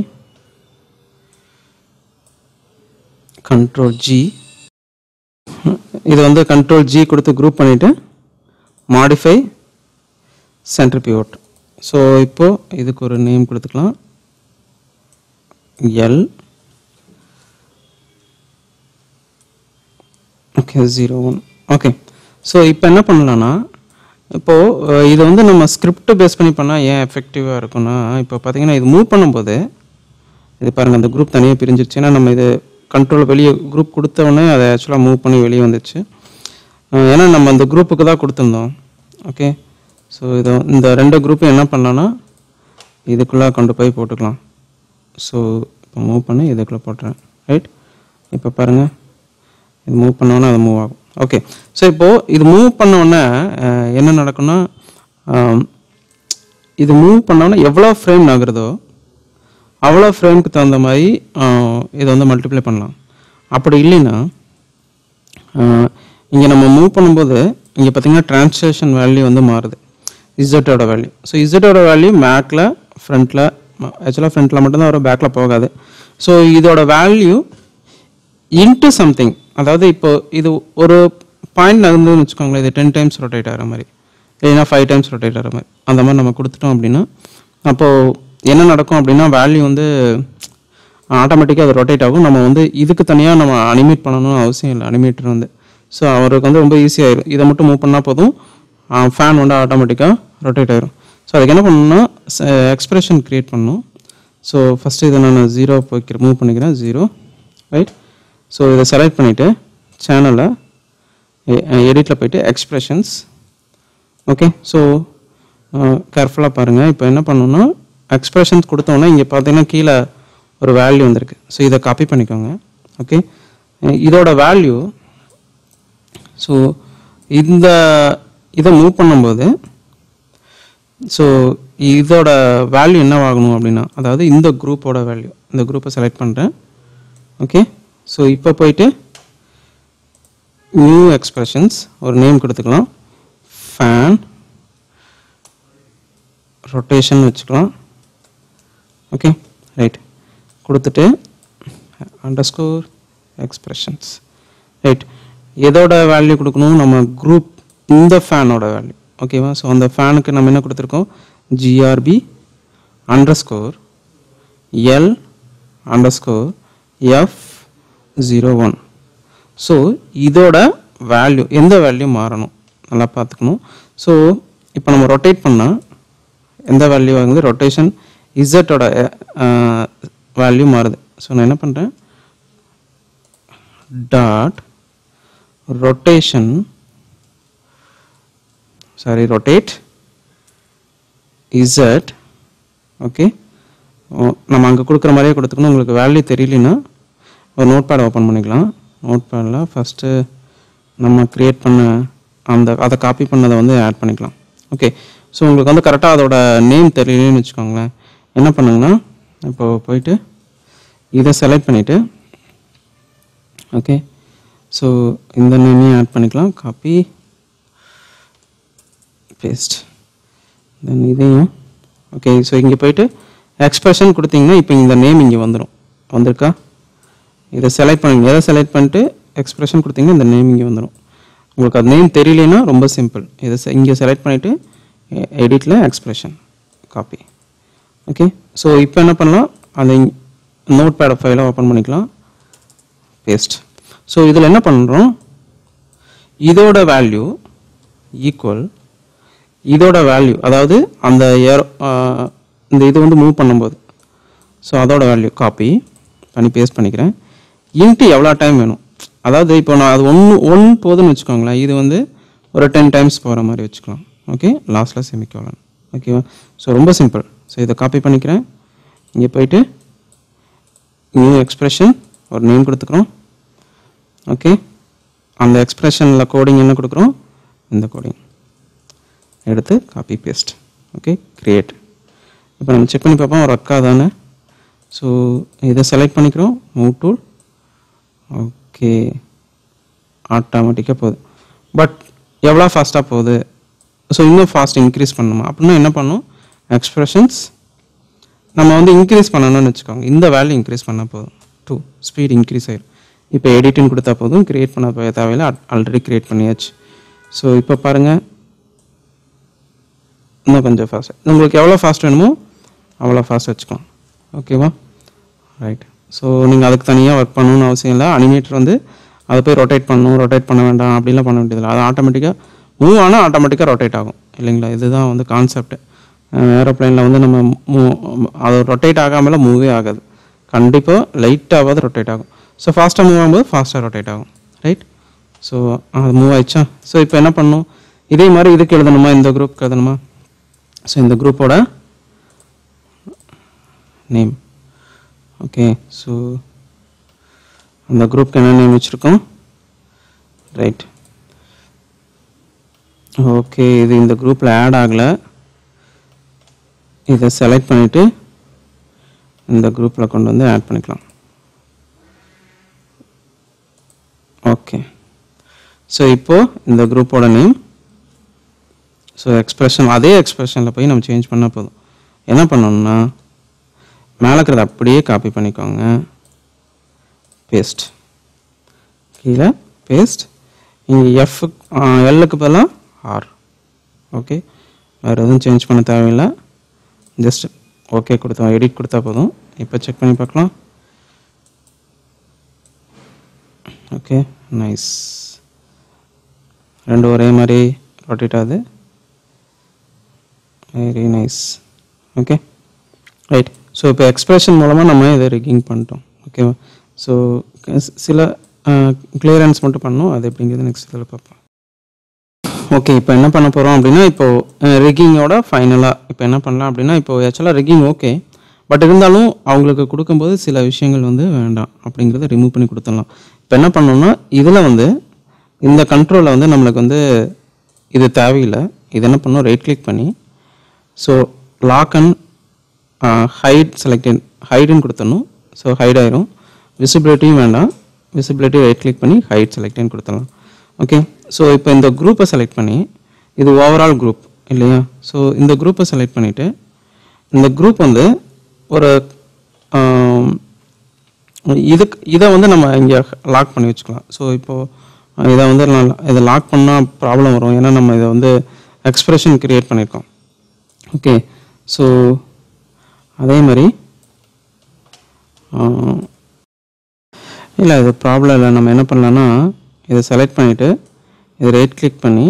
S1: கண்ட்ரோல் ஜி இது வந்து கண்ட்ரோல் ஜி கொடுத்து குரூப் பண்ணிவிட்டு மாடிஃபை சென்டர் பிவோட் ஸோ இப்போது இதுக்கு ஒரு நேம் கொடுத்துக்கலாம் L okay zero one okay so இப்போ என்ன பண்ணலான்னா இப்போது இது வந்து நம்ம ஸ்கிரிப்ட் பேஸ் பண்ணி பண்ணால் ஏன் எஃபெக்டிவாக இருக்கும்னா இப்போ பார்த்தீங்கன்னா இது மூவ் பண்ணும்போது இது பாருங்கள் அந்த குரூப் தனியாக பிரிஞ்சிருச்சு ஏன்னா நம்ம இது கண்ட்ரோல் வெளியே குரூப் கொடுத்த உடனே அதை ஆக்சுவலாக மூவ் பண்ணி வெளியே வந்துச்சு அஹ் ஏன்னா நம்ம அந்த குரூப்புக்கு தான் கொடுத்துருந்தோம் ஓகே ஸோ இதை இந்த ரெண்டு குரூப்பும் என்ன பண்ணலான்னா இதுக்குள்ளே கொண்டு போய் போட்டுக்கலாம் ஸோ இப்போ மூவ் பண்ணி இதுக்குள்ளே போட்டுறேன் ரைட் இப்போ பாருங்கள் இது மூவ் பண்ணோன்னே அது மூவ் ஆகும் ஓகே ஸோ இப்போது இது மூவ் பண்ண உடனே அஹ், என்ன நடக்கும்னா ஆம், இது மூவ் பண்ணோன்னே எவ்வளோ ஃப்ரேம் நகருதோ அவ்வளோ ஃப்ரேமுக்கு தகுந்த மாதிரி ஆஹ், இதை வந்து மல்டிப்ளை பண்ணலாம் அப்படி இல்லைன்னா இங்கே நம்ம மூவ் பண்ணும்போது இங்கே பார்த்தீங்கன்னா ட்ரான்ஸ்லேஷன் வேல்யூ வந்து மாறுது இசட்டோட வேல்யூ ஸோ இசட்டோட வேல்யூ மேக்கில் ஃப்ரண்ட்டில் ஆக்சுவலாக ஃப்ரண்ட்டில் மட்டும்தான் வரும் பேக்கில் போகாது ஸோ இதோட வேல்யூ இன்ட்டு சம்திங் அதாவது இப்போ இது ஒரு பாயிண்ட் நகர்ந்துன்னு வச்சுக்கோங்களேன் இது டென் டைம்ஸ் ரொட்டேட் ஆகிற மாதிரி இல்லைன்னா ஃபைவ் டைம்ஸ் ரொட்டேட் ஆகிற மாதிரி அந்த மாதிரி நம்ம கொடுத்துட்டோம் அப்படின்னா அப்போது என்ன நடக்கும் அப்படின்னா வேல்யூ வந்து ஆட்டோமேட்டிக்காக அது ரொட்டேட் ஆகும் நம்ம வந்து இதுக்கு தனியாக நம்ம அனிமேட் பண்ணணும்னு அவசியம் இல்லை அனிமேட்டர் வந்து ஸோ அவருக்கு வந்து ரொம்ப ஈஸியாகிடும் இதை மட்டும் மூவ் பண்ணால் போதும் ஃபேன் வந்து ஆட்டோமேட்டிக்காக ரொட்டேட் ஆயிரும் ஸோ அதுக்கு என்ன பண்ணணும்னா எக்ஸ்பிரஷன் க்ரியேட் பண்ணணும் ஸோ ஃபஸ்ட்டு இதை நான் ஜீரோ போய்க்கிறேன் மூவ் பண்ணிக்கிறேன் ஜீரோ ரைட் ஸோ இதை செலக்ட் பண்ணிவிட்டு சேனலை எடிட்டில் போயிட்டு எக்ஸ்பிரஷன்ஸ் ஓகே ஸோ கேர்ஃபுல்லாக பாருங்கள் இப்போ என்ன பண்ணணும்னா எக்ஸ்பிரஷன்ஸ் கொடுத்தோன்னா இங்கே பார்த்தீங்கன்னா கீழே ஒரு வேல்யூ வந்திருக்கு ஸோ இதை காப்பி பண்ணிக்கோங்க ஓகே இதோட வேல்யூ ஸோ இந்த இதை மூவ் பண்ணும்போது ஸோ இதோட வேல்யூ என்னவாகணும் அப்படின்னா அதாவது இந்த குரூப்போட வேல்யூ இந்த குரூப்பை செலக்ட் பண்ணுறேன் ஓகே ஸோ இப்போ போயிட்டு நியூ எக்ஸ்பிரஷன்ஸ் ஒரு நேம் கொடுத்துக்கலாம் ஃபேன் ரொட்டேஷன் வச்சுக்கலாம் ஓகே ரைட் கொடுத்துட்டு அண்டர்ஸ்கோர் எக்ஸ்பிரஷன்ஸ் ரைட் எதோட வேல்யூ கொடுக்கணும் நம்ம குரூப் இந்த ஃபேனோட வேல்யூ ஓகேவா ஸோ அந்த ஃபேனுக்கு நம்ம என்ன கொடுத்துருக்கோம் GRP underscore L underscore F zero one so இதோட வேல்யூ எந்த வேல்யூ மாறணும் நல்லா பார்த்துக்கணும் ஸோ இப்போ நம்ம ரொட்டேட் பண்ணால் எந்த வேல்யூ ஆகுது ரொட்டேஷன் இசட்டோட வேல்யூ மாறுது ஸோ நான் என்ன பண்ணுறேன் dot rotation sorry rotate Z okay நம்ம அங்கே கொடுக்குற மாதிரியே கொடுத்துக்கணும் உங்களுக்கு வேல்யூ தெரியலனா ஒரு நோட் பேட் ஓப்பன் பண்ணிக்கலாம் நோட் பேடில் ஃபஸ்ட்டு நம்ம க்ரியேட் பண்ண அந்த அதை காப்பி பண்ணதை வந்து ஆட் பண்ணிக்கலாம் ஓகே ஸோ உங்களுக்கு வந்து கரெக்டாக அதோட நேம் தெரியலன்னு வச்சுக்கோங்களேன் என்ன பண்ணுங்கன்னா இப்போ போயிட்டு இதை செலக்ட் பண்ணிவிட்டு ஓகே ஸோ இந்த நேமையும் ஆட் பண்ணிக்கலாம் காப்பி பேஸ்ட் தென் இதையும் ஓகே ஸோ இங்கே போயிட்டு எக்ஸ்பிரஷன் கொடுத்தீங்கன்னா இப்போ இந்த நேம் இங்கே வந்துடும் வந்திருக்கா இதை செலக்ட் பண்ணுங்க எதை செலக்ட் பண்ணிட்டு எக்ஸ்பிரஷன் கொடுத்தீங்கன்னா இந்த நேம் இங்கே வந்துடும் உங்களுக்கு அது நேம் தெரியலனா ரொம்ப சிம்பிள் இதை se- இங்கே செலக்ட் பண்ணிவிட்டு எடிட்டில் எக்ஸ்பிரஷன் காப்பி ஓகே ஸோ இப்போ என்ன பண்ணலாம் அந்த நோட் பேட் ஃபைலை ஓப்பன் பண்ணிக்கலாம் பேஸ்ட் ஸோ இதில் என்ன பண்ணுறோம் இதோட வேல்யூ ஈக்குவல் இதோட வேல்யூ அதாவது அந்த ஏர் இந்த இது வந்து மூவ் பண்ணும்போது ஸோ அதோட வேல்யூ காப்பி பண்ணி பேஸ்ட் பண்ணிக்கிறேன் இன்ட்டு எவ்வளோ டைம் வேணும் அதாவது இப்போ நான் அது ஒன்று ஒன் போதுன்னு வச்சுக்கோங்களேன் இது வந்து ஒரு டென் டைம்ஸ் போகிற மாதிரி வச்சுக்கலாம் ஓகே லாஸ்ட்டில் செமிக்கோலன் ஓகேவா ஸோ ரொம்ப சிம்பிள் ஸோ இதை காப்பி பண்ணிக்கிறேன் இங்கே போயிட்டு நியூ எக்ஸ்பிரஷன் ஒரு நேம் கொடுத்துக்கிறோம் ஓகே அந்த எக்ஸ்பிரஷனில் கோடிங் என்ன கொடுக்குறோம் இந்த கோடிங் எடுத்து காப்பி பேஸ்ட் ஓகே கிரியேட் இப்போ நம்ம செக் பண்ணி பார்ப்போம் ஒர்க் ஆகுதானே ஸோ இதை செலக்ட் பண்ணிக்கிறோம் மூவ் டூல் ஓகே ஆட்டோமேட்டிக்காக போகுது பட் எவ்வளோ ஃபாஸ்ட்டாக போகுது ஸோ இன்னும் ஃபாஸ்ட் இன்க்ரீஸ் பண்ணணுமா அப்படின்னா என்ன பண்ணும் எக்ஸ்பிரஷன்ஸ் நம்ம வந்து இன்க்ரீஸ் பண்ணணும்னு வச்சுக்கோங்க இந்த வேல்யூ இன்க்ரீஸ் பண்ணால் போதும் டூ ஸ்பீட் இன்க்ரீஸ் ஆயிடும் இப்போ எடிட்டிங் கொடுத்தா போதும் கிரியேட் பண்ண போய் தேவையில்லை ஆல்ரெடி கிரியேட் பண்ணியாச்சு ஸோ இப்போ பாருங்கள் இன்னும் கொஞ்சம் ஃபாஸ்ட் உங்களுக்கு எவ்வளோ ஃபாஸ்ட் வேணுமோ அவ்வளோ ஃபாஸ்ட் வச்சுக்கலாம் ஓகேவா ரைட் ஸோ நீங்கள் அதுக்கு தனியாக ஒர்க் பண்ணணும்னு அவசியம் இல்லை அனிமேட்டர் வந்து அதை போய் ரொட்டேட் பண்ணணும் ரொட்டேட் பண்ண வேண்டாம் அப்படிலாம் பண்ண வேண்டியதில்லை அது ஆட்டோமேட்டிக்காக மூவ் ஆனால் ஆட்டோமேட்டிக்காக ரொட்டேட் ஆகும் இல்லைங்களா இதுதான் வந்து கான்செப்ட் ஏரோப்ளைனில் வந்து நம்ம மூவ் அது ரொட்டேட் ஆகாமலாம் மூவே ஆகாது கண்டிப்பாக லைட்டாவது ரொட்டேட் ஆகும் ஸோ ஃபாஸ்ட்டாக மூவ் ஆகும்போது ஃபாஸ்ட்டாக ரொட்டேட் ஆகும் ரைட் ஸோ அது மூவ் ஆயிடுச்சா ஸோ இப்போ என்ன பண்ணணும் இதே மாதிரி இதுக்கு எழுதணுமா இந்த குரூப்க்கு எழுதணுமா ஸோ இந்த குரூப்போட நேம் ஓகே ஸோ அந்த குரூப்க்கு என்ன நேம் வச்சுருக்கோம் ரைட் ஓகே இது இந்த குரூப்பில் ஆட் ஆகலை இதை செலக்ட் பண்ணிவிட்டு இந்த குரூப்பில் கொண்டு வந்து ஆட் பண்ணிக்கலாம் ஓகே ஸோ இப்போது இந்த குரூப்போட நேம் ஸோ எக்ஸ்பிரஷன் அதே எக்ஸ்பிரஷனில் போய் நம்ம சேஞ்ச் பண்ணால் போதும் என்ன பண்ணணும்னா மேலே இருக்கிறத அப்படியே காப்பி பண்ணிக்கோங்க பேஸ்ட் கீழே பேஸ்ட் இங்கே எஃப் எல்லுக்கு பதிலாக ஆர் ஓகே வேறு எதுவும் சேஞ்ச் பண்ண தேவையில்லை ஜஸ்ட் ஓகே கொடுத்தோம் எடிட் கொடுத்தா போதும் இப்போ செக் பண்ணி பார்க்கலாம் ஓகே நைஸ் ரெண்டு ஒரே மாதிரி ரொட்டேட் ஆகுது very nice okay right so இப்போ எக்ஸ்பிரஷன் மூலமாக நம்ம இதை ரிக்கிங் பண்ணிட்டோம் ஓகேவா ஸோ சில கிளியரன்ஸ் மட்டும் பண்ணோம் அது எப்படிங்கிறது நெக்ஸ்ட் இதில் பார்ப்போம் ஓகே இப்போ என்ன பண்ண போகிறோம் அப்படின்னா இப்போது ரிக்கிங்கோட ஃபைனலாக இப்போ என்ன பண்ணலாம் அப்படின்னா இப்போ ஆக்சுவலாக ரிக்கிங் ஓகே பட் இருந்தாலும் அவங்களுக்கு கொடுக்கும்போது சில விஷயங்கள் வந்து வேண்டாம் அப்படிங்கிறத ரிமூவ் பண்ணி கொடுத்துடலாம் இப்போ என்ன பண்ணோம்னா இதில் வந்து இந்த கண்ட்ரோலில் வந்து நம்மளுக்கு வந்து இது தேவையில்லை இது என்ன பண்ணணும் ரைட் கிளிக் பண்ணி so lock and hide selected ஹைடுன்னு கொடுத்துடணும் ஸோ ஹைட் ஆயிரும் விசிபிலிட்டியும் வேண்டாம் விசிபிலிட்டி ரைட் கிளிக் பண்ணி ஹைட் செலக்ட்னு கொடுத்துடலாம் ஓகே ஸோ இப்போ இந்த குரூப்பை செலக்ட் பண்ணி இது ஓவரால் குரூப் இல்லையா ஸோ இந்த குரூப்பை செலக்ட் பண்ணிவிட்டு இந்த குரூப் வந்து ஒரு ஆம், இதுக்கு இதை வந்து நம்ம இங்கே லாக் பண்ணி வச்சுக்கலாம் ஸோ இப்போது இதை வந்து நான் இதை லாக் பண்ணால் ப்ராப்ளம் வரும் ஏன்னா நம்ம இதை வந்து எக்ஸ்பிரஷன் கிரியேட் பண்ணியிருக்கோம் ஓகே ஸோ அதே மாதிரி இல்லை இது ப்ராப்ளம் இல்லை நம்ம என்ன பண்ணலான்னா இதை செலக்ட் பண்ணிவிட்டு இதை ரைட் கிளிக் பண்ணி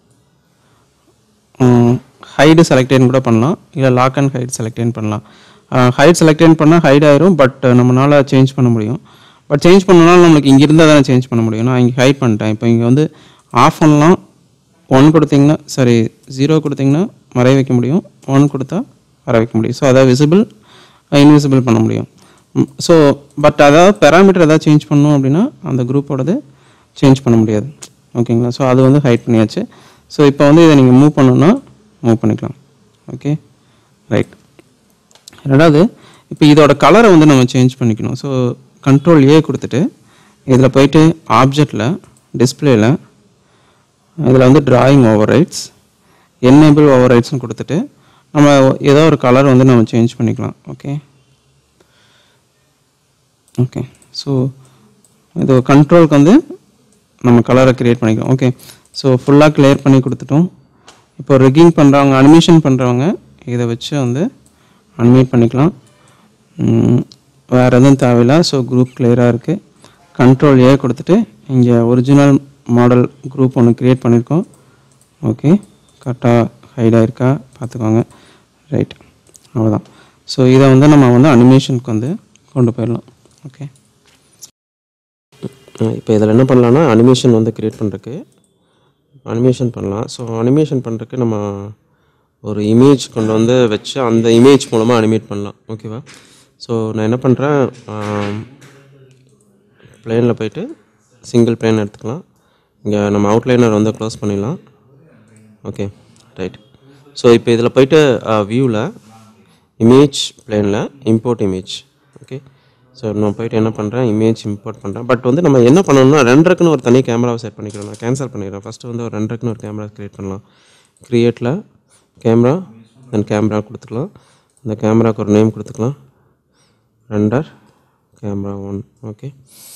S1: ஹைடு செலக்டேன் கூட பண்ணலாம் இல்லை லாக் அண்ட் ஹைட் செலக்டேன் பண்ணலாம் ஹைட் செலக்டேன் பண்ணால் ஹைட் ஆயிரும் பட் நம்மளால் சேஞ்ச் பண்ண முடியும் பட் சேஞ்ச் பண்ணனால நம்மளுக்கு இங்கே இருந்தால் தானே சேஞ்ச் பண்ண முடியும் நான் இங்கே ஹைட் பண்ணிட்டேன் இப்போ இங்கே வந்து ஆஃப் பண்ணலாம் ஒன் கொடுத்தீங்கன்னா சாரி ஜீரோ கொடுத்தீங்கன்னா மறைய வைக்க முடியும் ஒன் கொடுத்தா வர வைக்க முடியும் ஸோ அதாவது விசிபிள் இன்விசிபிள் பண்ண முடியும் ஸோ பட் அதாவது பேராமீட்டர் ஏதாவது சேஞ்ச் பண்ணணும் அப்படின்னா அந்த குரூப்போடது சேஞ்ச் பண்ண முடியாது ஓகேங்களா ஸோ அது வந்து ஹைட் பண்ணியாச்சு ஸோ இப்போ வந்து இதை நீங்கள் மூவ் பண்ணணும்னா மூவ் பண்ணிக்கலாம் ஓகே ரைட் ரெண்டாவது இப்போ இதோட கலரை வந்து நம்ம சேஞ்ச் பண்ணிக்கணும் ஸோ கண்ட்ரோல் ஏ கொடுத்துட்டு இதில் போயிட்டு ஆப்ஜெக்டில் டிஸ்பிளேயில் இதில் வந்து டிராயிங் ஓவர் ரைட்ஸ் என்னேபிள் ஓவர் ரைட்ஸ்னு கொடுத்துட்டு நம்ம ஏதோ ஒரு கலர் வந்து நம்ம சேஞ்ச் பண்ணிக்கலாம் ஓகே ஓகே ஸோ இது கண்ட்ரோலுக்கு வந்து நம்ம கலரை க்ரியேட் பண்ணிக்கலாம் ஓகே ஸோ ஃபுல்லாக கிளியர் பண்ணி கொடுத்துட்டோம் இப்போ ரிக்கிங் பண்ணுறவங்க அனிமேஷன் பண்ணுறவங்க இதை வச்சு வந்து அனிமேட் பண்ணிக்கலாம் ம், வேறு எதுவும் தேவையில்லை ஸோ குரூப் கிளியராக இருக்குது கண்ட்ரோல் ஏ கொடுத்துட்டு இங்கே ஒரிஜினல் மாடல் குரூப் ஒன்று க்ரியேட் பண்ணியிருக்கோம் ஓகே கரெக்டாக ஹைடாக இருக்கா பார்த்துக்கோங்க ரைட் அவ்வளோதான் ஸோ இதை வந்து நம்ம வந்து அனிமேஷனுக்கு வந்து கொண்டு போயிடலாம் ஓகே இப்போ இதில் என்ன பண்ணலான்னா அனிமேஷன் வந்து க்ரியேட் பண்ணுறதுக்கு அனிமேஷன் பண்ணலாம் ஸோ அனிமேஷன் பண்ணுறதுக்கு நம்ம ஒரு இமேஜ் கொண்டு வந்து வச்சு அந்த இமேஜ் மூலமாக அனிமேட் பண்ணலாம் ஓகேவா ஸோ நான் என்ன பண்ணுறேன் பிளேனில் போயிட்டு சிங்கிள் பிளேன் எடுத்துக்கலாம் இங்கே நம்ம அவுட்லைனர் வந்து க்ளோஸ் பண்ணிடலாம் ஓகே ரைட் ஸோ இப்போ இதில் போயிட்டு வியூவில் இமேஜ் பிளேனில் இம்போர்ட் இமேஜ் ஓகே ஸோ நான் போயிட்டு என்ன பண்ணுறேன் இமேஜ் இம்போர்ட் பண்ணுறேன் பட் வந்து நம்ம என்ன பண்ணணும்னா ரெண்டரைக்குன்னு ஒரு தனி கேமராவை செட் பண்ணிக்கிறோம் நான் கேன்சல் பண்ணிடுறேன் ஃபஸ்ட்டு வந்து ஒரு ரெண்டரைக்குன்னு ஒரு கேமரா க்ரியேட் பண்ணலாம் க்ரியேட்டில் கேமரா தென் கேமரா கொடுத்துக்கலாம் இந்த கேமராவுக்கு ஒரு நேம் கொடுத்துக்கலாம் render camera one okay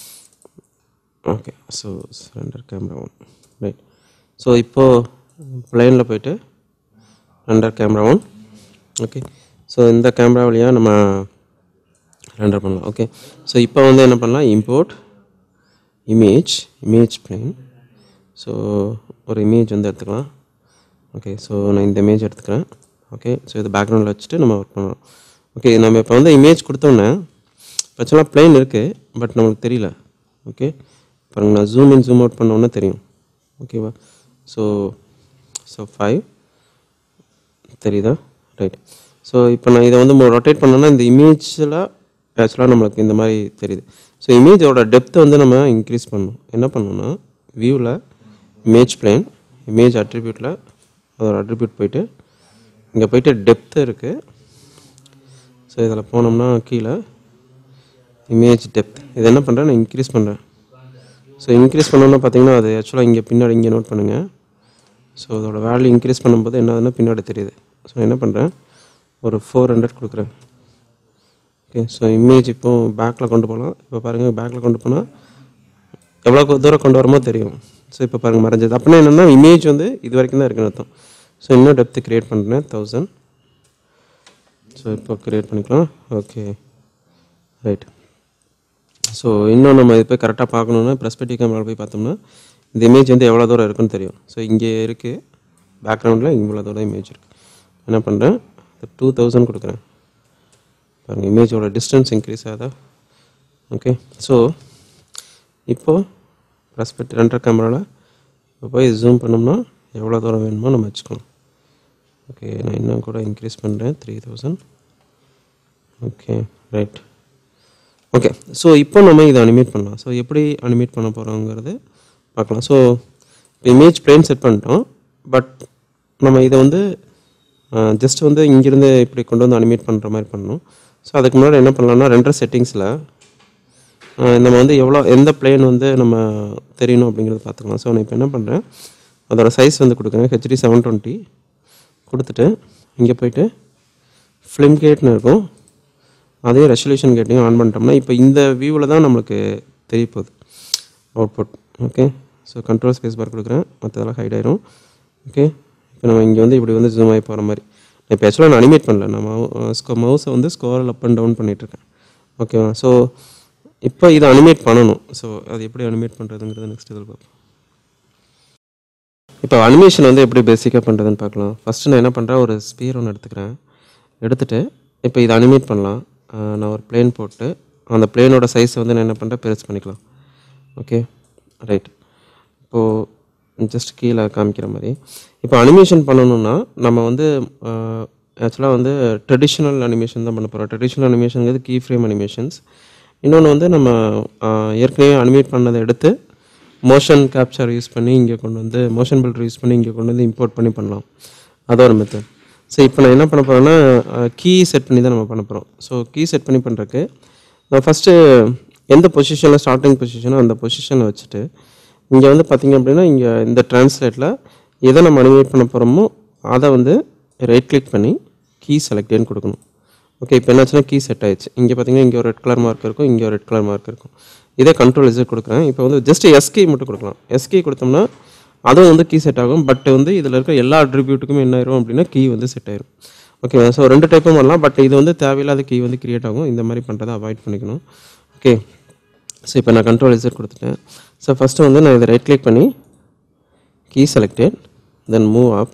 S1: okay so render camera one right so இப்போது பிளேனில் போயிட்டு render camera one okay so இந்த கேமரா வழியாக நம்ம ரெண்டர் பண்ணலாம் ஓகே ஸோ இப்போ வந்து என்ன பண்ணலாம் import image image plane so ஒரு இமேஜ் வந்து எடுத்துக்கலாம் ஓகே ஸோ நான் இந்த இமேஜ் எடுத்துக்கிறேன் ஓகே ஸோ இது பேக்ரவுண்டில் வச்சுட்டு நம்ம ஒர்க் பண்ணுறோம் ஓகே நம்ம இப்போ வந்து இமேஜ் கொடுத்தோன்னே ஆக்சுவலாக பிளேன் இருக்குது பட் நம்மளுக்கு தெரியல ஓகே பாருங்க நான் ஜூம் இன் ஜூம் அவுட் பண்ணோன்னே தெரியும் ஓகேவா ஸோ ஸோ ஃபைவ் தெரியுதா ரைட் ஸோ இப்போ நான் இதை வந்து ரொட்டேட் பண்ணோன்னா இந்த இமேஜில் ஆக்சுவலாக நம்மளுக்கு இந்த மாதிரி தெரியுது ஸோ இமேஜோட டெப்த்தை வந்து நம்ம இன்க்ரீஸ் பண்ணணும் என்ன பண்ணணும்னா வியூவில் இமேஜ் பிளேன் இமேஜ் அட்ரிபியூட்டில் அதோட அட்ரிபியூட் போயிட்டு இங்கே போயிட்டு டெப்த்து இருக்குது ஸோ இதில் போனோம்னா கீழே இமேஜ் டெப்த் இது என்ன பண்ணுறேன் நான் இன்க்ரீஸ் பண்ணுறேன் ஸோ இன்க்ரீஸ் பண்ணோன்னா பார்த்தீங்கன்னா அது ஆக்சுவலாக இங்கே பின்னாடி இங்கே நோட் பண்ணுங்கள் ஸோ அதோட வேல்யூ இன்க்ரீஸ் பண்ணும்போது என்ன ஆகுதுன்னா பின்னாடி தெரியுது ஸோ என்ன பண்ணுறேன் ஒரு ஃபோர் ஹண்ட்ரட் கொடுக்குறேன் ஓகே ஸோ இமேஜ் இப்போ பேக்கில் கொண்டு போகலாம் இப்போ பாருங்கள் பேக்கில் கொண்டு போனால் எவ்வளோ தூரம் கொண்டு வரமோ தெரியும் ஸோ இப்போ பாருங்கள் மறைஞ்சது அப்படின்னா என்னென்னா இமேஜ் வந்து இது வரைக்கும் தான் இருக்குன்னு அர்த்தம் ஸோ இன்னும் டெப்த்து க்ரியேட் பண்ணுறேன் தௌசண்ட் ஸோ இப்போ க்ரியேட் பண்ணிக்கலாம் ஓகே ரைட் ஸோ இன்னும் நம்ம இது போய் கரெக்டாக பார்க்கணுன்னா ப்ரெஸ்பெக்டிவ் கேமரா போய் பார்த்தோம்னா இந்த இமேஜ் வந்து எவ்வளோ தூரம் இருக்குன்னு தெரியும் ஸோ இங்கே இருக்குது பேக்ரவுண்டில் இவ்வளோ தூரம் இமேஜ் இருக்குது என்ன பண்ணுறேன் டூ தௌசண்ட் கொடுக்குறேன் பாருங்கள் இமேஜோட டிஸ்டன்ஸ் இன்க்ரீஸ் ஆகுதா ஓகே ஸோ இப்போது ப்ரெஸ்பெக்ட் ரெண்டரை கேமராவில் இப்போ போய் ஜூம் பண்ணோம்னா எவ்வளோ தூரம் வேணுமோ நம்ம வச்சுக்கணும் ஓகே நான் இன்னும் கூட இன்க்ரீஸ் பண்ணுறேன் three thousand okay right okay so இப்போ நம்ம இதை அனிமேட் பண்ணலாம் ஸோ எப்படி அனிமேட் பண்ண போகிறோங்கிறது பார்க்கலாம் ஸோ இப்போ இமேஜ் பிளேன் செட் பண்ணிட்டோம் பட் நம்ம இதை வந்து ஜஸ்ட் வந்து இங்கேருந்து இப்படி கொண்டு வந்து அனிமேட் பண்ணுற மாதிரி பண்ணணும் ஸோ அதுக்கு முன்னாடி என்ன பண்ணலாம்னா ரெண்டரை செட்டிங்ஸில் நம்ம வந்து எவ்வளோ எந்த பிளேன் வந்து நம்ம தெரியணும் அப்படிங்கிறத பார்த்துக்கலாம் ஸோ நான் இப்போ என்ன பண்ணுறேன் அதோட சைஸ் வந்து கொடுக்குறேன் ஹெச்டி செவன் டுவெண்ட்டி கொடுத்துட்டு இங்கே போயிட்டு ஃபிலிம் கேட்னு இருக்கும் அதே ரெசல்யூஷன் கேட்டையும் ஆன் பண்ணிட்டோம்னா இப்போ இந்த வியூவில் தான் நம்மளுக்கு தெரிய போகுது output okay so control space bar கொடுக்குறேன் மற்றதெல்லாம் ஹைட் ஆயிரும் ஓகே இப்போ நம்ம இங்கே வந்து இப்படி வந்து ஜூம் ஆகி போகிற மாதிரி இப்போ ஆக்சுவலாக நான் அனிமேட் பண்ணல நான் ஸ்கோ மவுஸை வந்து ஸ்கோரில் அப் அண்ட் டவுன் பண்ணிகிட்ருக்கேன் ஓகேவா ஸோ இப்போ இதை அனிமேட் பண்ணணும் ஸோ அது எப்படி அனிமேட் பண்ணுறதுங்கிறது நெக்ஸ்ட் இதில் பார்ப்போம் இப்போ அனிமேஷன் வந்து எப்படி பேசிக்காக பண்ணுறதுன்னு பார்க்கலாம் ஃபஸ்ட்டு நான் என்ன பண்ணுறேன் ஒரு ஸ்பீர் ஒன்று எடுத்துக்கிறேன் எடுத்துகிட்டு இப்போ இதை அனிமேட் பண்ணலாம் நான் ஒரு பிளேன் போட்டு அந்த பிளேனோட சைஸை வந்து நான் என்ன பண்ணுறேன் பெருசு பண்ணிக்கலாம் ஓகே ரைட் இப்போது ஜஸ்ட் கீழே காமிக்கிற மாதிரி இப்போ அனிமேஷன் பண்ணணும்னா நம்ம வந்து ஆக்சுவலாக வந்து ட்ரெடிஷ்னல் அனிமேஷன் தான் பண்ண போகிறோம் ட்ரெடிஷ்னல் அனிமேஷனுங்கிறது கீ ஃப்ரேம் அனிமேஷன்ஸ் இன்னொன்று வந்து நம்ம ஏற்கனவே அனிமேட் பண்ணதை எடுத்து மோஷன் கேப்சர் யூஸ் பண்ணி இங்கே கொண்டு வந்து மோஷன் பில்டர் யூஸ் பண்ணி இங்கே கொண்டு வந்து இம்போர்ட் பண்ணி பண்ணலாம் அது ஒரு மெத்தட் ஸோ இப்போ நான் என்ன பண்ண போகிறேன்னா கீ செட் பண்ணி தான் நம்ம பண்ண போகிறோம் ஸோ கீ செட் பண்ணி பண்ணுறக்கு நான் ஃபஸ்ட்டு எந்த பொசிஷனில் ஸ்டார்டிங் பொசிஷனோ அந்த பொசிஷனை வச்சுட்டு இங்கே வந்து பார்த்திங்க அப்படின்னா இங்கே இந்த ட்ரான்ஸ்லேட்டில் எதை நம்ம அனிமேட் பண்ண போகிறோமோ அதை வந்து ரைட் கிளிக் பண்ணி கீ செலக்டேன்னு கொடுக்கணும் ஓகே இப்போ என்னாச்சுன்னா கீ செட் ஆயிடுச்சு இங்கே பார்த்தீங்கன்னா இங்கே ஒரு ரெட் கலர் மார்க் இருக்கும் இங்கே ஒரு ரெட் கலர் மார்க் இருக்கும் இதே கண்ட்ரோல் இசட் கொடுக்குறேன் இப்போ வந்து ஜஸ்ட் எஸ்கே மட்டும் கொடுக்கலாம் எஸ்கே கொடுத்தோம்னா அதுவும் வந்து கீ செட் ஆகும் பட் வந்து இதில் இருக்க எல்லா அட்ரிபியூட்டுக்கும் என்ன ஆயிரும் அப்படின்னா கீ வந்து செட் ஆயிரும் ஓகே ஸோ ரெண்டு டைப்பும் பண்ணலாம் பட் இது வந்து தேவையில்லாத கீ வந்து கிரியேட் ஆகும் இந்த மாதிரி பண்ணுறதை அவாய்ட் பண்ணிக்கணும் ஓகே ஸோ இப்போ நான் கண்ட்ரோல் இசட் கொடுத்துட்டேன் ஸோ ஃபஸ்ட்டு வந்து நான் இதை ரைட் கிளிக் பண்ணி key selected then move up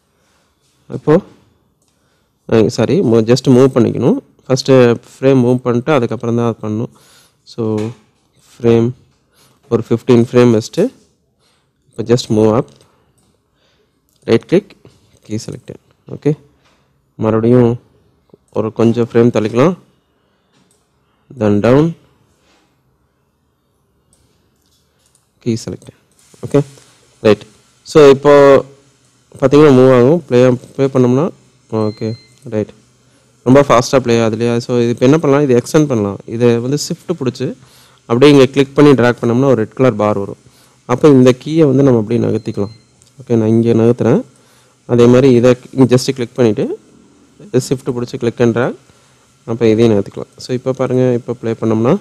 S1: இப்போது சாரி மூ ஜஸ்ட் மூவ் பண்ணிக்கணும் ஃபஸ்ட்டு ஃப்ரேம் மூவ் பண்ணிட்டு அதுக்கப்புறம் தான் அது பண்ணணும் ஸோ ஃப்ரேம் ஒரு ஃபிஃப்டீன் ஃப்ரேம் வச்சுட்டு இப்போ just move up right click key selected okay மறுபடியும் ஒரு கொஞ்சம் ஃப்ரேம் தள்ளிக்கலாம் then down key selected okay right so இப்போ பார்த்தீங்கன்னா மூவ் ஆகும் ப்ளே ப்ளே பண்ணோம்னா ஓகே ரைட் ரொம்ப ஃபாஸ்ட்டாக ப்ளே ஆகுது இல்லையா ஸோ இது இப்போ என்ன பண்ணலாம் இது எக்ஸ்டெண்ட் பண்ணலாம் இதை வந்து ஷிஃப்ட் பிடிச்சி அப்படியே இங்கே கிளிக் பண்ணி ட்ராக் பண்ணோம்னா ஒரு ரெட் கலர் பார் வரும் அப்போ இந்த கீயை வந்து நம்ம அப்படியே நகர்த்திக்கலாம் ஓகே நான் இங்கே நகர்த்துறேன் அதே மாதிரி இதை ஜஸ்ட்டு கிளிக் பண்ணிவிட்டு ஷிஃப்ட் பிடிச்சி கிளிக் அண்ட் ட்ராக் அப்போ இதையும் நகர்த்திக்கலாம் ஸோ இப்போ பாருங்கள் இப்போ ப்ளே பண்ணோம்னா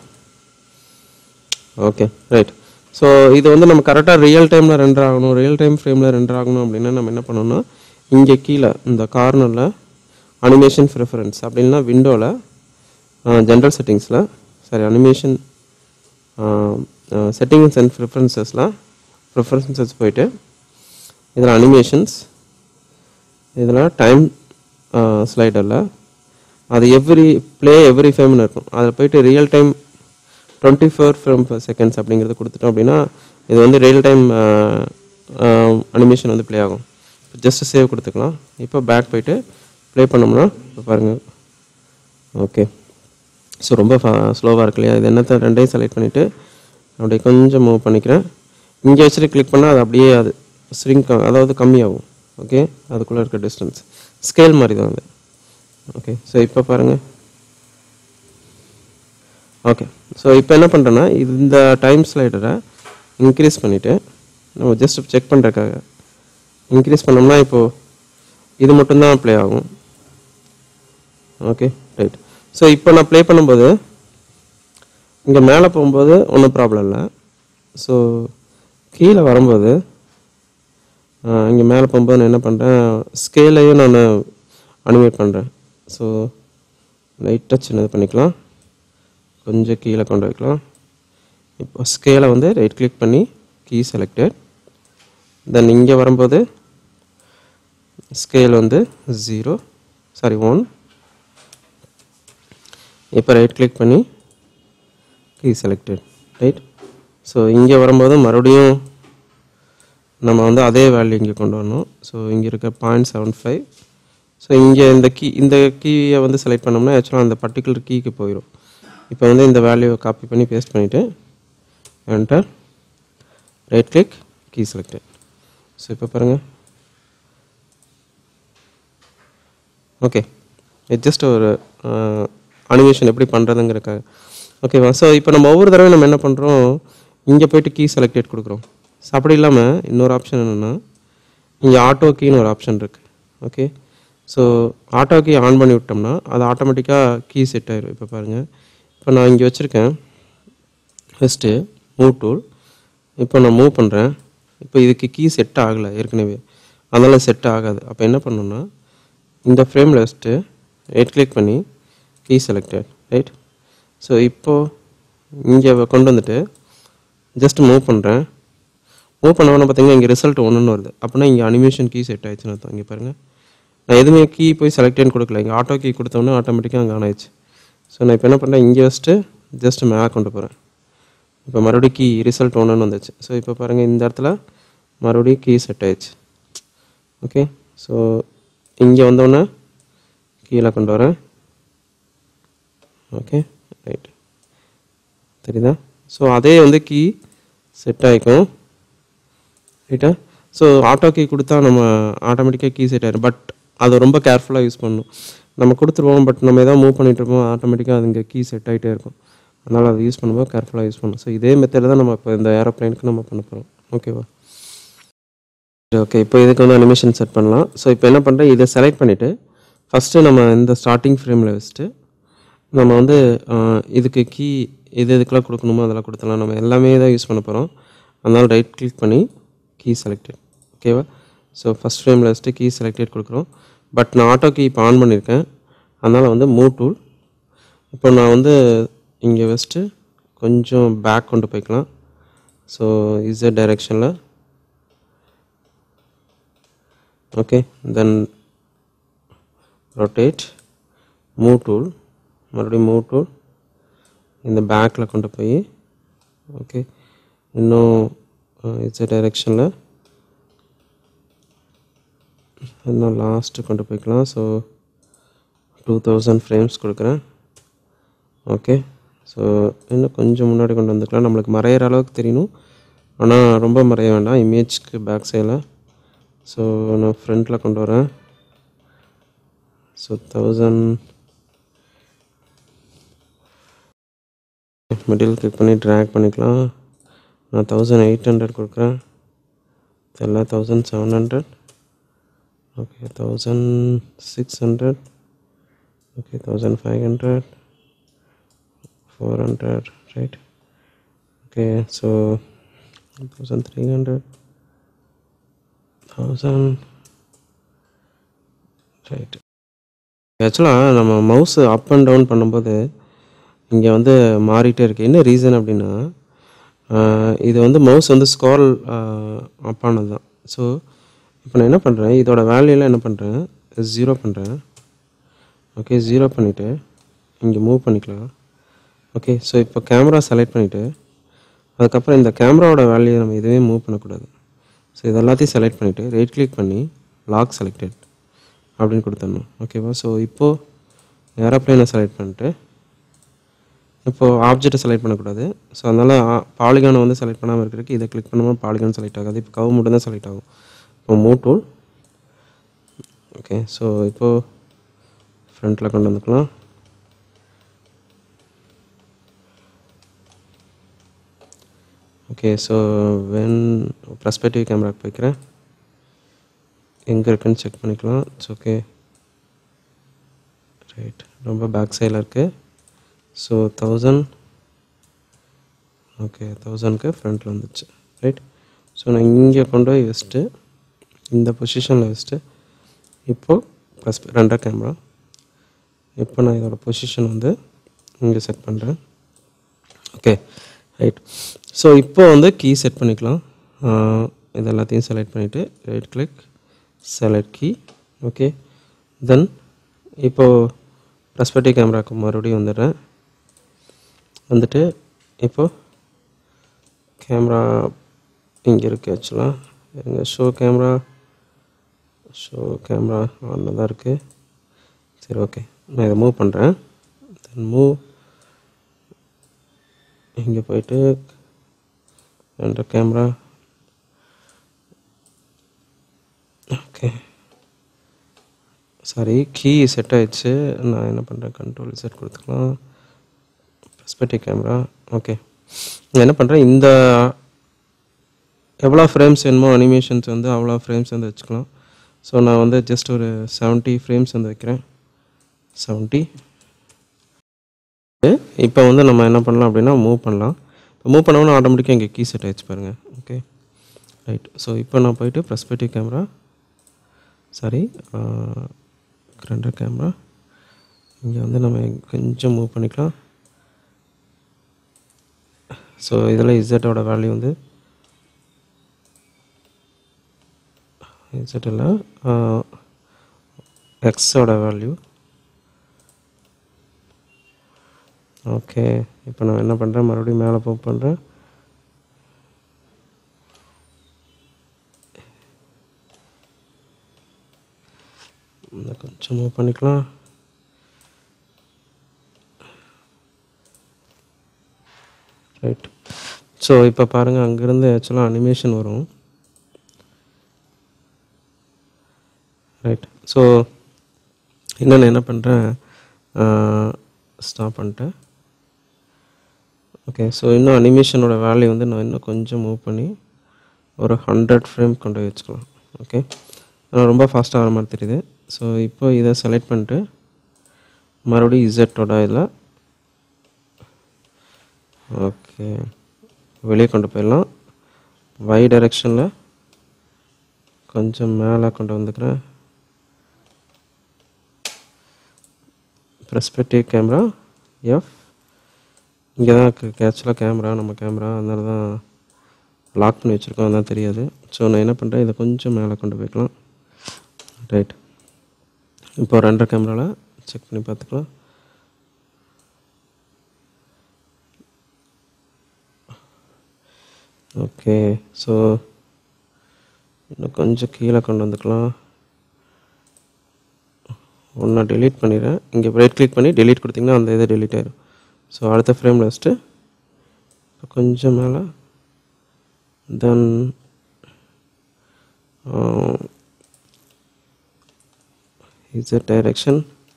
S1: ஓகே ரைட் ஸோ இது வந்து நம்ம கரெக்டாக ரியல் டைமில் ரெண்டர் ஆகணும் ரியல் டைம் ஃப்ரேமில் ரெண்டர் ஆகணும் அப்படின்னா நம்ம என்ன பண்ணணும்னா இங்கே கீழே இந்த கார்னரில் அனிமேஷன் ப்ரிஃபரன்ஸ் அப்படின்னா விண்டோவில் ஜென்ரல் செட்டிங்ஸில் சாரி அனிமேஷன் செட்டிங்ஸ் அண்ட் ப்ரிஃபரன்சஸில் ப்ரிஃபரன்சஸ் போயிட்டு இதில் அனிமேஷன்ஸ் இதில் டைம் ஸ்லைடரில் அது எவ்ரி ப்ளே எவ்ரி ஃப்ரேம்னு இருக்கும் அதில் போயிட்டு real time twenty four frame seconds அப்படிங்கிறது கொடுத்துட்டோம் அப்படின்னா இது வந்து ரியல் டைம் அனிமேஷன் வந்து ப்ளே ஆகும் ஜஸ்ட் சேவ் கொடுத்துக்கலாம் இப்போ பேக் போயிட்டு ப்ளே பண்ணோம்னா இப்போ பாருங்கள் ஓகே ஸோ ரொம்ப ஸ்லோவாக இருக்கு இல்லையா இது என்னத்தை ரெண்டையும் செலக்ட் பண்ணிவிட்டு அப்படியே கொஞ்சம் மூவ் பண்ணிக்கிறேன் இங்கே வச்சுட்டு கிளிக் பண்ணால் அது அப்படியே அது ஸ்ரிங்க் அதாவது கம்மியாகும் ஓகே அதுக்குள்ளே இருக்க டிஸ்டன்ஸ் ஸ்கேல் மாதிரி தான் அது ஓகே ஸோ இப்போ பாருங்கள் ஓகே ஸோ இப்போ என்ன பண்ணுறேன்னா இந்த டைம் ஸ்லைடரை இன்க்ரீஸ் பண்ணிவிட்டு நம்ம ஜஸ்ட் செக் பண்ணுறக்காக இன்க்ரீஸ் பண்ணோம்னா இப்போது இது மட்டும்தான் ப்ளே ஆகும் ஓகே ரைட் ஸோ இப்போ நான் ப்ளே பண்ணும்போது இங்கே மேலே போகும்போது ஒன்றும் ப்ராப்ளம் இல்லை ஸோ கீழே வரும்போது இங்கே மேலே போகும்போது நான் என்ன பண்ணுறேன் ஸ்கேலையும் நான் அனிமேட் பண்ணுறேன் ஸோ லைட்டாக சின்னது பண்ணிக்கலாம் கொஞ்சம் கீழே கொண்டு வைக்கலாம் இப்போ ஸ்கேலை வந்து ரைட் கிளிக் பண்ணி கீ செலக்டட் தென் இங்கே வரும்போது ஸ்கேல் வந்து ஜீரோ சாரி ஒன் இப்போ ரைட் கிளிக் பண்ணி கீ செலக்டட் ரைட் ஸோ இங்கே வரும்போது மறுபடியும் நம்ம வந்து அதே வேல்யூ இங்கே கொண்டு வரணும் ஸோ இங்கே இருக்க பாயிண்ட் செவன் ஃபைவ் ஸோ இங்கே இந்த கீ இந்த கீயை வந்து செலக்ட் பண்ணோம்னா ஆக்சுவலாக அந்த பர்டிகுலர் கீக்கு போயிடும் இப்போ வந்து இந்த வேல்யூவை காப்பி பண்ணி பேஸ்ட் பண்ணிவிட்டு enter right click key selected so இப்போ பாருங்கள் ஓகே ஜஸ்ட் ஒரு அனிமேஷன் எப்படி பண்ணுறதுங்கிறக்காக ஓகேவா ஸோ இப்போ நம்ம ஒவ்வொரு தடவையும் நம்ம என்ன பண்ணுறோம் இங்கே போயிட்டு கீ செலக்டட் கொடுக்குறோம் ஸோ அப்படி இல்லாமல் இன்னொரு ஆப்ஷன் என்னென்னா இங்கே ஆட்டோ கீன்னு ஒரு ஆப்ஷன் இருக்குது okay so auto key on பண்ணி விட்டோம்னா அது ஆட்டோமேட்டிக்காக கீ செட் ஆயிடும் இப்போ பாருங்கள் இப்போ நான் இங்கே வச்சுருக்கேன் ஃபஸ்ட்டு மூவ் டூல் இப்போ நான் மூவ் பண்ணுறேன் இப்போ இதுக்கு கீ செட் ஆகலை ஏற்கனவே அதனால் செட் ஆகாது அப்போ என்ன பண்ணணும்னா இந்த ஃப்ரேமில் வச்சுட்டு ரைட் கிளிக் பண்ணி கீ செலக்டட் ரைட் ஸோ இப்போது இங்கே கொண்டு வந்துட்டு ஜஸ்ட் மூவ் பண்ணுறேன் மூவ் பண்ண உடனே பார்த்தீங்கன்னா இங்கே ரிசல்ட் ஒன்றுன்னு வருது அப்படின்னா இங்கே அனிமேஷன் கீ செட் ஆயிடுச்சுன்னு அர்த்தம் இங்கே பாருங்கள் நான் எதுவுமே கீ போய் செலக்டேன்னு கொடுக்கல இங்கே ஆட்டோ கீ கொடுத்தோன்னே ஆட்டோமேட்டிக்காக அங்கே ஆன் ஆயிடுச்சு ஸோ நான் இப்போ என்ன பண்ணுறேன் இங்கே வச்சுட்டு ஜஸ்ட் மேலே கொண்டு போகிறேன் இப்போ மறுபடியும் கீ ரிசல்ட் ஒன்றுன்னு வந்துச்சு ஸோ இப்போ பாருங்கள் இந்த இடத்துல மறுபடியும் கீ செட் ஆயிடுச்சு ஓகே ஸோ இங்கே வந்தோடனே கீழே கொண்டு வரேன் ஓகே ரைட் தெரியுதா ஸோ அதே வந்து கீ செட் ஆகிக்கும் ரைட்டா ஸோ ஆட்டோ கீ கொடுத்தா நம்ம ஆட்டோமேட்டிக்காக கீ செட் ஆயிடும் பட் அதை ரொம்ப கேர்ஃபுல்லாக யூஸ் பண்ணணும் நம்ம கொடுத்துருவோம் பட் நம்ம எதாவது மூவ் பண்ணிட்டு இருப்போம் ஆட்டோமேட்டிக்காக அது இங்கே கீ செட் ஆகிட்டே இருக்கும் அதனால் அதை யூஸ் பண்ணும்போது கேர்ஃபுல்லாக யூஸ் பண்ணணும் ஸோ இதே மெத்தடில் தான் நம்ம இப்போ இந்த ஏரோப்ளைனுக்கு நம்ம பண்ண போகிறோம் ஓகேவா ஓகே இப்போ இதுக்கு வந்து அனிமேஷன் செட் பண்ணலாம் ஸோ இப்போ என்ன பண்ணுறேன் இதை செலக்ட் பண்ணிவிட்டு ஃபஸ்ட்டு நம்ம இந்த ஸ்டார்டிங் ஃப்ரேமில் வச்சுட்டு நம்ம வந்து ஆஹ், இதுக்கு கீ எது எதுக்கெல்லாம் கொடுக்கணுமோ அதெல்லாம் கொடுத்துடலாம் நம்ம எல்லாமே தான் யூஸ் பண்ண போகிறோம் அதனால் ரைட் கிளிக் பண்ணி கீ செலக்டட் ஓகேவா ஸோ ஃபஸ்ட் ஃப்ரேமில் வச்சுட்டு கீ செலக்டட் கொடுக்குறோம் பட் நான் ஆட்டோ கீ இப்போ ஆன் பண்ணியிருக்கேன் அதனால் வந்து மூவ் டூல் இப்போ நான் வந்து இங்கே வச்சுட்டு கொஞ்சம் பேக் கொண்டு போய்க்கலாம் ஸோ இசட் டைரெக்ஷனில் okay then rotate move tool மறுபடியும் மூவ் டூல் இந்த பேக்கில் கொண்டு போய் ஓகே இன்னும் இட்ஸ் டைரெக்ஷனில் இன்னும் லாஸ்ட்டு கொண்டு போய்க்கலாம் ஸோ டூ தௌசண்ட் ஃப்ரேம்ஸ் கொடுக்குறேன் ஓகே ஸோ இன்னும் கொஞ்சம் முன்னாடி கொண்டு வந்துக்கலாம் நம்மளுக்கு மறையிற அளவுக்கு தெரியணும் ஆனால் ரொம்ப மறைய வேண்டாம் இமேஜ்க்கு பேக் சைடில் ஸோ நான் ஃப்ரண்ட்டில் கொண்டு வரேன் ஸோ தௌசண்ட் மிடில் கிளிக் பண்ணி ட்ராக் பண்ணிக்கலாம் நான் தௌசண்ட் எயிட் ஹண்ட்ரட் கொடுக்குறேன் தெரியல thousand seven hundred okay thousand six hundred okay thousand five hundred four hundred right okay so thousand three hundred thousand right ஆக்சுவலாக நம்ம மவுஸ் அப் அண்ட் டவுன் பண்ணும்போது இங்கே வந்து மாறிட்டே இருக்குது என்ன ரீசன் அப்படின்னா ஆஹ் இது வந்து மவுஸ் வந்து ஸ்கால் அப் ஆனது தான் ஸோ இப்போ நான் என்ன பண்ணுறேன் இதோட வேல்யூலாம் என்ன பண்ணுறேன் ஜீரோ பண்ணுறேன் ஓகே ஜீரோ பண்ணிவிட்டு இங்கே மூவ் பண்ணிக்கலாம் ஓகே ஸோ இப்போ கேமரா செலக்ட் பண்ணிவிட்டு அதுக்கப்புறம் இந்த கேமராவோட வேல்யூ நம்ம எதுவுமே மூவ் பண்ணக்கூடாது ஸோ இது எல்லாத்தையும் செலக்ட் பண்ணிவிட்டு ரைட் கிளிக் பண்ணி லாக் செலக்டட் அப்படின்னு கொடுத்துடணும் ஓகேவா ஸோ இப்போது ஏரோப்ளைனை செலக்ட் பண்ணிட்டு இப்போது ஆப்ஜெக்டை செலக்ட் பண்ணக்கூடாது ஸோ அதனால் பாலிகானை வந்து செலக்ட் பண்ணாமல் இருக்கிறதுக்கு இதை கிளிக் பண்ணும்போது பாலிகான் செலக்ட் ஆகாது இப்போ கவு மட்டும் தான் செலக்ட் ஆகும் இப்போ மூவ் டூல் ஓகே ஸோ இப்போது ஃப்ரண்ட்டில் கொண்டு வந்துக்கலாம் ஓகே ஸோ வென் ப்ரெஸ்பெக்டிவ் கேமராக்கு போய்க்கிறேன் எங்கே இருக்குன்னு செக் பண்ணிக்கலாம் இட்ஸ் ஓகே ரைட் ரொம்ப பேக் சைடில் இருக்குது ஸோ தௌசண்ட் ஓகே தௌசண்ட்க்கு ஃப்ரண்ட்டில் வந்துச்சு ரைட் ஸோ நான் இங்கே கொண்டு போய் வச்சுட்டு இந்த பொசிஷனில் வச்சுட்டு இப்போது ப்ளஸ் ரெண்டர் கேமரா இப்போ நான் இதோட பொசிஷன் வந்து இங்கே செட் பண்ணுறேன் ஓகே ரைட் ஸோ இப்போ வந்து கீ செட் பண்ணிக்கலாம் ஆஹ் இது எல்லாத்தையும் செலக்ட் பண்ணிவிட்டு right click select key okay then இப்போது ப்ரெஸ்பெக்டிவ் கேமராக்கு மறுபடியும் வந்துடுறேன் வந்துட்டு இப்போது கேமரா இங்கே இருக்குது ஆக்சுவலாக எங்கள் ஷோ கேமரா ஷோ கேமரா ஆனில் தான் இருக்குது சரி ஓகே நான் இதை மூவ் பண்ணுறேன் தென் மூவ் இங்கே போயிட்டு ரெண்டு camera okay sorry key set ஆயிடுச்சு நான் என்ன பண்ணுறேன் கண்ட்ரோல் செட் கொடுத்துக்கலாம் பெர்ஸ்பெக்டிவ் கேமரா ஓகே நான் என்ன பண்ணுறேன் இந்த எவ்வளோ ஃப்ரேம்ஸ் வேணுமோ அனிமேஷன்ஸ் வந்து அவ்வளோ ஃப்ரேம்ஸ் வந்து வச்சுக்கலாம் ஸோ நான் வந்து ஜஸ்ட் ஒரு செவன்ட்டி ஃப்ரேம்ஸ் வந்து வைக்கிறேன் செவன்ட்டி இப்போ வந்து நம்ம என்ன பண்ணலாம் அப்படின்னா மூவ் பண்ணலாம் இப்போ மூவ் பண்ணோன்னா ஆட்டோமேட்டிக்காக இங்கே கீ செட் ஆயிடுச்சு பாருங்கள் ஓகே ரைட் ஸோ இப்போ நான் போயிட்டு perspective camera sorry render camera இங்கே வந்து நம்ம கொஞ்சம் மூவ் பண்ணிக்கலாம் ஸோ இதில் இசட்டோட வேல்யூ வந்து இசட் இல்லை எக்ஸோட வேல்யூ ஓகே இப்போ நான் என்ன பண்ணுறேன் மறுபடியும் மேலே மூவ் பண்ணுறேன் இன்னும் கொஞ்சம் மூவ் பண்ணிக்கலாம் ரைட் ஸோ இப்போ பாருங்கள் அங்கேருந்து ஆக்சுவலாக அனிமேஷன் வரும் ரைட் ஸோ இன்னும் நான் என்ன பண்ணுறேன் ஸ்டாப் பண்ணிட்டேன் ஓகே ஸோ இன்னும் அனிமேஷனோட வேல்யூ வந்து நான் இன்னும் கொஞ்சம் மூவ் பண்ணி ஒரு ஹண்ட்ரட் ஃப்ரேம் கொண்டு போய் வச்சுக்கலாம் ஓகே ஆனால் ரொம்ப ஃபாஸ்ட்டாக வர மாதிரி தெரியுது ஸோ இப்போ இதை செலக்ட் பண்ணிட்டு மறுபடியும் இசட்டோட இதில் ஓகே வெளியே கொண்டு போயிடலாம் y டைரெக்ஷனில் கொஞ்சம் மேலே கொண்டு வந்துக்கிறேன் பெர்ஸ்பெக்டிவ் கேமரா எஃப் இங்கே தான் இருக்குது ஆக்சுவலாக கேமரா நம்ம கேமரா அதனால தான் லாக் பண்ணி வச்சுருக்கோம் அதான் தெரியாது ஸோ நான் என்ன பண்ணுறேன் இதை கொஞ்சம் மேலே கொண்டு போய்க்கலாம் ரைட் இப்போ ரெண்டரை கேமராவில் செக் பண்ணி பார்த்துக்கலாம் ஓகே ஸோ இன்னும் கொஞ்சம் கீழே கொண்டு வந்துக்கலாம் ஒன்று delete பண்ணிடுறேன் இங்கே ரைட் கிளிக் பண்ணி delete கொடுத்தீங்கன்னா அந்த இது delete ஆயிடும் ஸோ அடுத்த ஃப்ரேமில் வச்சுட்டு கொஞ்சம் மேலே then is direction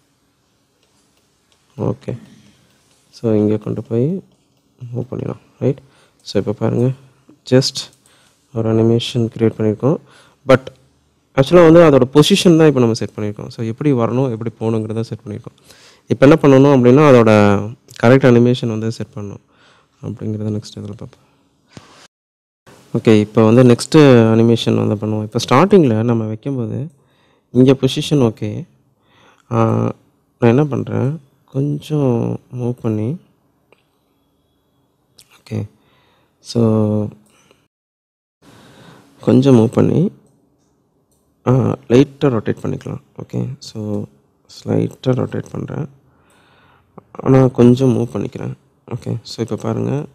S1: okay so இங்கே கொண்டு போய் மூவ் பண்ணிடலாம் ரைட் ஸோ இப்போ பாருங்கள் ஜஸ்ட் ஒரு அனிமேஷன் க்ரியேட் பண்ணியிருக்கோம் பட் ஆக்சுவலாக வந்து அதோட பொசிஷன் தான் இப்போ நம்ம செட் பண்ணியிருக்கோம் ஸோ எப்படி வரணும் எப்படி போகணுங்கிறத செட் பண்ணியிருக்கோம் இப்போ என்ன பண்ணணும் அப்படின்னா அதோட கரெக்ட் அனிமேஷன் வந்து செட் பண்ணணும் அப்படிங்கிறத நெக்ஸ்ட் இதில் பார்ப்போம் ஓகே இப்போ வந்து நெக்ஸ்ட்டு அனிமேஷன் வந்து பண்ணுவோம் இப்போ ஸ்டார்டிங்கில் நம்ம வைக்கும்போது இங்கே பொசிஷன் ஓகே நான் என்ன பண்ணுறேன் கொஞ்சம் மூவ் பண்ணி ஓகே ஸோ கொஞ்சம் மூவ் பண்ணி லைட்டாக ரொட்டேட் பண்ணிக்கலாம் ஓகே ஸோ ஸ்லைட்டாக ரொட்டேட் பண்ணுறேன் ஆனால் கொஞ்சம் மூவ் பண்ணிக்கிறேன் ஓகே ஸோ இப்போ பாருங்கள்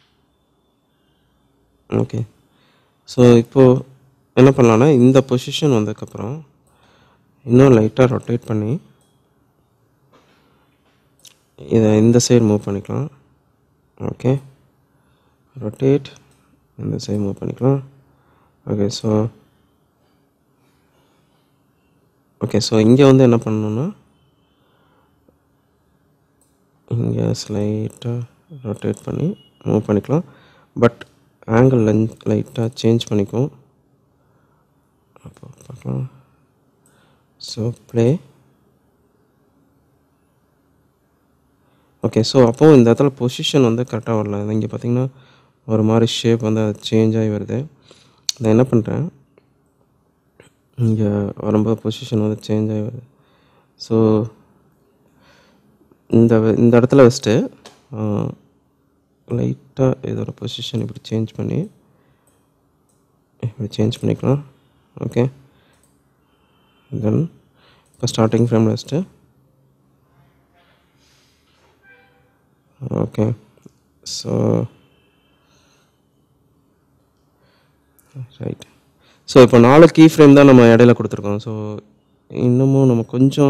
S1: ஓகே ஸோ இப்போது என்ன பண்ணலான்னா இந்த பொசிஷன் வந்ததுக்கப்புறம் இன்னும் லைட்டாக ரொட்டேட் பண்ணி இதை இந்த சைடு மூவ் பண்ணிக்கலாம் ஓகே ரொட்டேட் இந்த சைடு மூவ் பண்ணிக்கலாம் ஓகே ஸோ ஓகே ஸோ இங்கே வந்து என்ன பண்ணணும்னா இங்கே ஸ்லைட்டாக ரொட்டேட் பண்ணி மூவ் பண்ணிக்கலாம் பட் ஆங்கிள் லென்த் லைட்டாக சேஞ்ச் பண்ணிக்கும் அப்போ பார்க்கலாம் ஸோ ப்ளே ஓகே ஸோ அப்போது இந்த இடத்துல பொசிஷன் வந்து கரெக்டாக வரல இங்கே பார்த்தீங்கன்னா ஒரு மாதிரி ஷேப் வந்து அது சேஞ்ச் ஆகி வருது நான் என்ன பண்ணுறேன் இங்கே வரும்போது பொசிஷன் வந்து சேஞ்ச் ஆகி வருது ஸோ இந்த வ- இந்த இடத்துல வச்சுட்டு லைட்டாக இதோட பொசிஷன் இப்படி சேஞ்ச் பண்ணி இப்படி சேஞ்ச் பண்ணிக்கலாம் ஓகே தென் இப்போ ஸ்டார்டிங் ஃப்ரேமில் வச்சுட்டு ஓகே ஸோ ரைட் ஸோ இப்போ நாலு கீ ஃப்ரேம் தான் நம்ம இடையில கொடுத்துருக்கோம் ஸோ இன்னமும் நம்ம கொஞ்சம்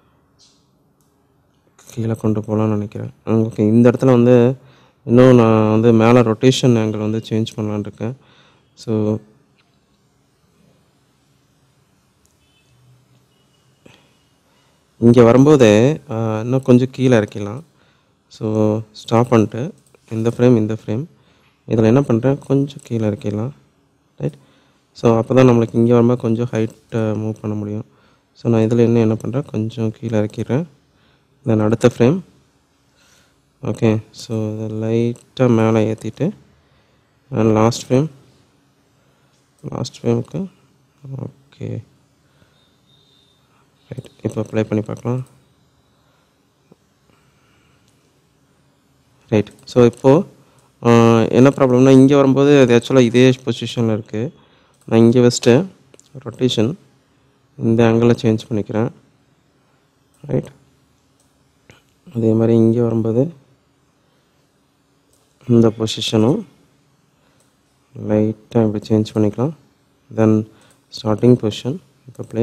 S1: கீழே கொண்டு போகலான்னு நினைக்கிறேன் ஓகே இந்த இடத்துல வந்து இன்னும் நான் வந்து மேலே ரொட்டேஷன் ஆங்கிள் வந்து சேஞ்ச் பண்ணலான்னு இருக்கேன் ஸோ இங்கே வரும்போதே ஆஹ், இன்னும் கொஞ்சம் கீழே இறக்கிடலாம் ஸோ ஸ்டாப் பண்ணிட்டு இந்த ஃப்ரேம் இந்த ஃப்ரேம் இதில் என்ன பண்ணுறேன் கொஞ்சம் கீழே இறக்கிடலாம் ரைட் ஸோ அப்போ தான் நம்மளுக்கு இங்கே வரும்போது கொஞ்சம் ஹைட்டை மூவ் பண்ண முடியும் ஸோ நான் இதில் இன்னும் என்ன பண்ணுறேன் கொஞ்சம் கீழே இறக்கிடுறேன் தென் அடுத்த ஃப்ரேம் ஓகே ஸோ இதை லைட்டாக மேலே ஏற்றிட்டு அண்ட் லாஸ்ட் ஃப்ரேம் லாஸ்ட் ஃப்ரேமுக்கு ஓகே ரைட் இப்போ ப்ளே பண்ணி பார்க்கலாம் ரைட் ஸோ இப்போது என்ன ப்ராப்ளம்னா இங்கே வரும்போது அது ஆக்சுவலாக இதே பொசிஷனில் இருக்குது நான் இங்கே வச்சுட்டு ரொட்டேஷன் இந்த ஆங்கிளில் சேஞ்ச் பண்ணிக்கிறேன் ரைட் அதே மாதிரி இங்கே வரும்போது இந்த பொசிஷனும் லைட்டாக இப்படி சேஞ்ச் பண்ணிக்கலாம் தென் ஸ்டார்டிங் பொசிஷன் இப்போ ப்ளே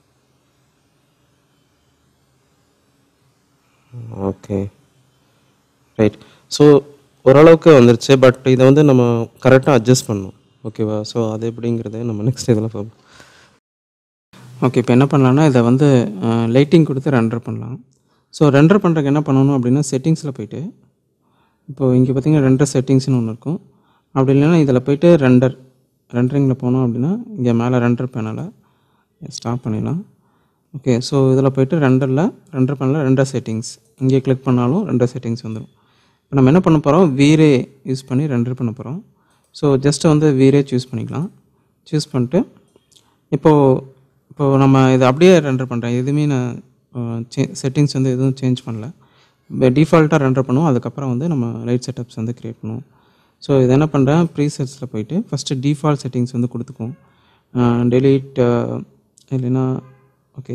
S1: ஓகே ரைட் ஸோ ஓரளவுக்கு வந்துருச்சு பட் இதை வந்து நம்ம கரெக்டாக அட்ஜஸ்ட் பண்ணணும் ஓகேவா ஸோ அது எப்படிங்கிறத நம்ம நெக்ஸ்ட் இதில் பார்ப்போம் ஓகே இப்போ என்ன பண்ணலாம்னா இதை வந்து லைட்டிங் கொடுத்து ரெண்டர் பண்ணலாம் ஸோ ரெண்டர் பண்ணுறதுக்கு என்ன பண்ணணும் அப்படின்னா செட்டிங்ஸில் போயிட்டு இப்போது இங்கே பார்த்தீங்கன்னா ரெண்டர் செட்டிங்ஸ்னு ஒன்று இருக்கும் அப்படி இல்லைன்னா இதில் போயிட்டு ரெண்டர் ரெண்டரிங்கில் போனோம் அப்படின்னா இங்கே மேலே ரெண்டர் பேனலை ஸ்டாப் பண்ணிடலாம் ஓகே ஸோ இதில் போயிட்டு ரெண்டரில் ரெண்டர் பேனலில் ரெண்டர் செட்டிங்ஸ் இங்கே கிளிக் பண்ணாலும் ரெண்டர் செட்டிங்ஸ் வந்துடும் இப்போ நம்ம என்ன பண்ண போகிறோம் வீரே யூஸ் பண்ணி ரெண்டர் பண்ண போகிறோம் ஸோ ஜஸ்ட் வந்து வீரே சூஸ் பண்ணிக்கலாம் சூஸ் பண்ணிட்டு இப்போது இப்போது நம்ம இதை அப்படியே ரெண்டர் பண்ணுறேன் எதுவுமே நான் செட்டிங்ஸ் வந்து எதுவும் சேஞ்ச் பண்ணல டிஃபால்ட்டாக ரெண்டர் பண்ணுவோம் அதுக்கப்புறம் வந்து நம்ம லைட் செட்டப்ஸ் வந்து க்ரியேட் பண்ணுவோம் ஸோ இது என்ன பண்ணுறேன் ப்ரீசெட்ஸில் போயிட்டு ஃபஸ்ட்டு டிஃபால்ட் செட்டிங்ஸ் வந்து கொடுத்துக்குவோம் டெலீட் இல்லைன்னா ஓகே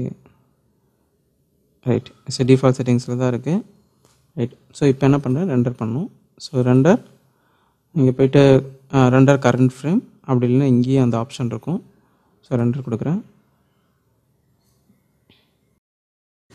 S1: ரைட் ஸோ டிஃபால்ட் செட்டிங்ஸில் தான் இருக்குது ரைட் ஸோ இப்போ என்ன பண்ணுறேன் ரெண்டர் பண்ணணும் ஸோ ரெண்டர் இங்கே போயிட்டு ரெண்டர் கரண்ட் ஃப்ரேம் அப்படி இல்லைன்னா இங்கேயும் அந்த ஆப்ஷன் இருக்கும் ஸோ ரெண்டர் கொடுக்குறேன்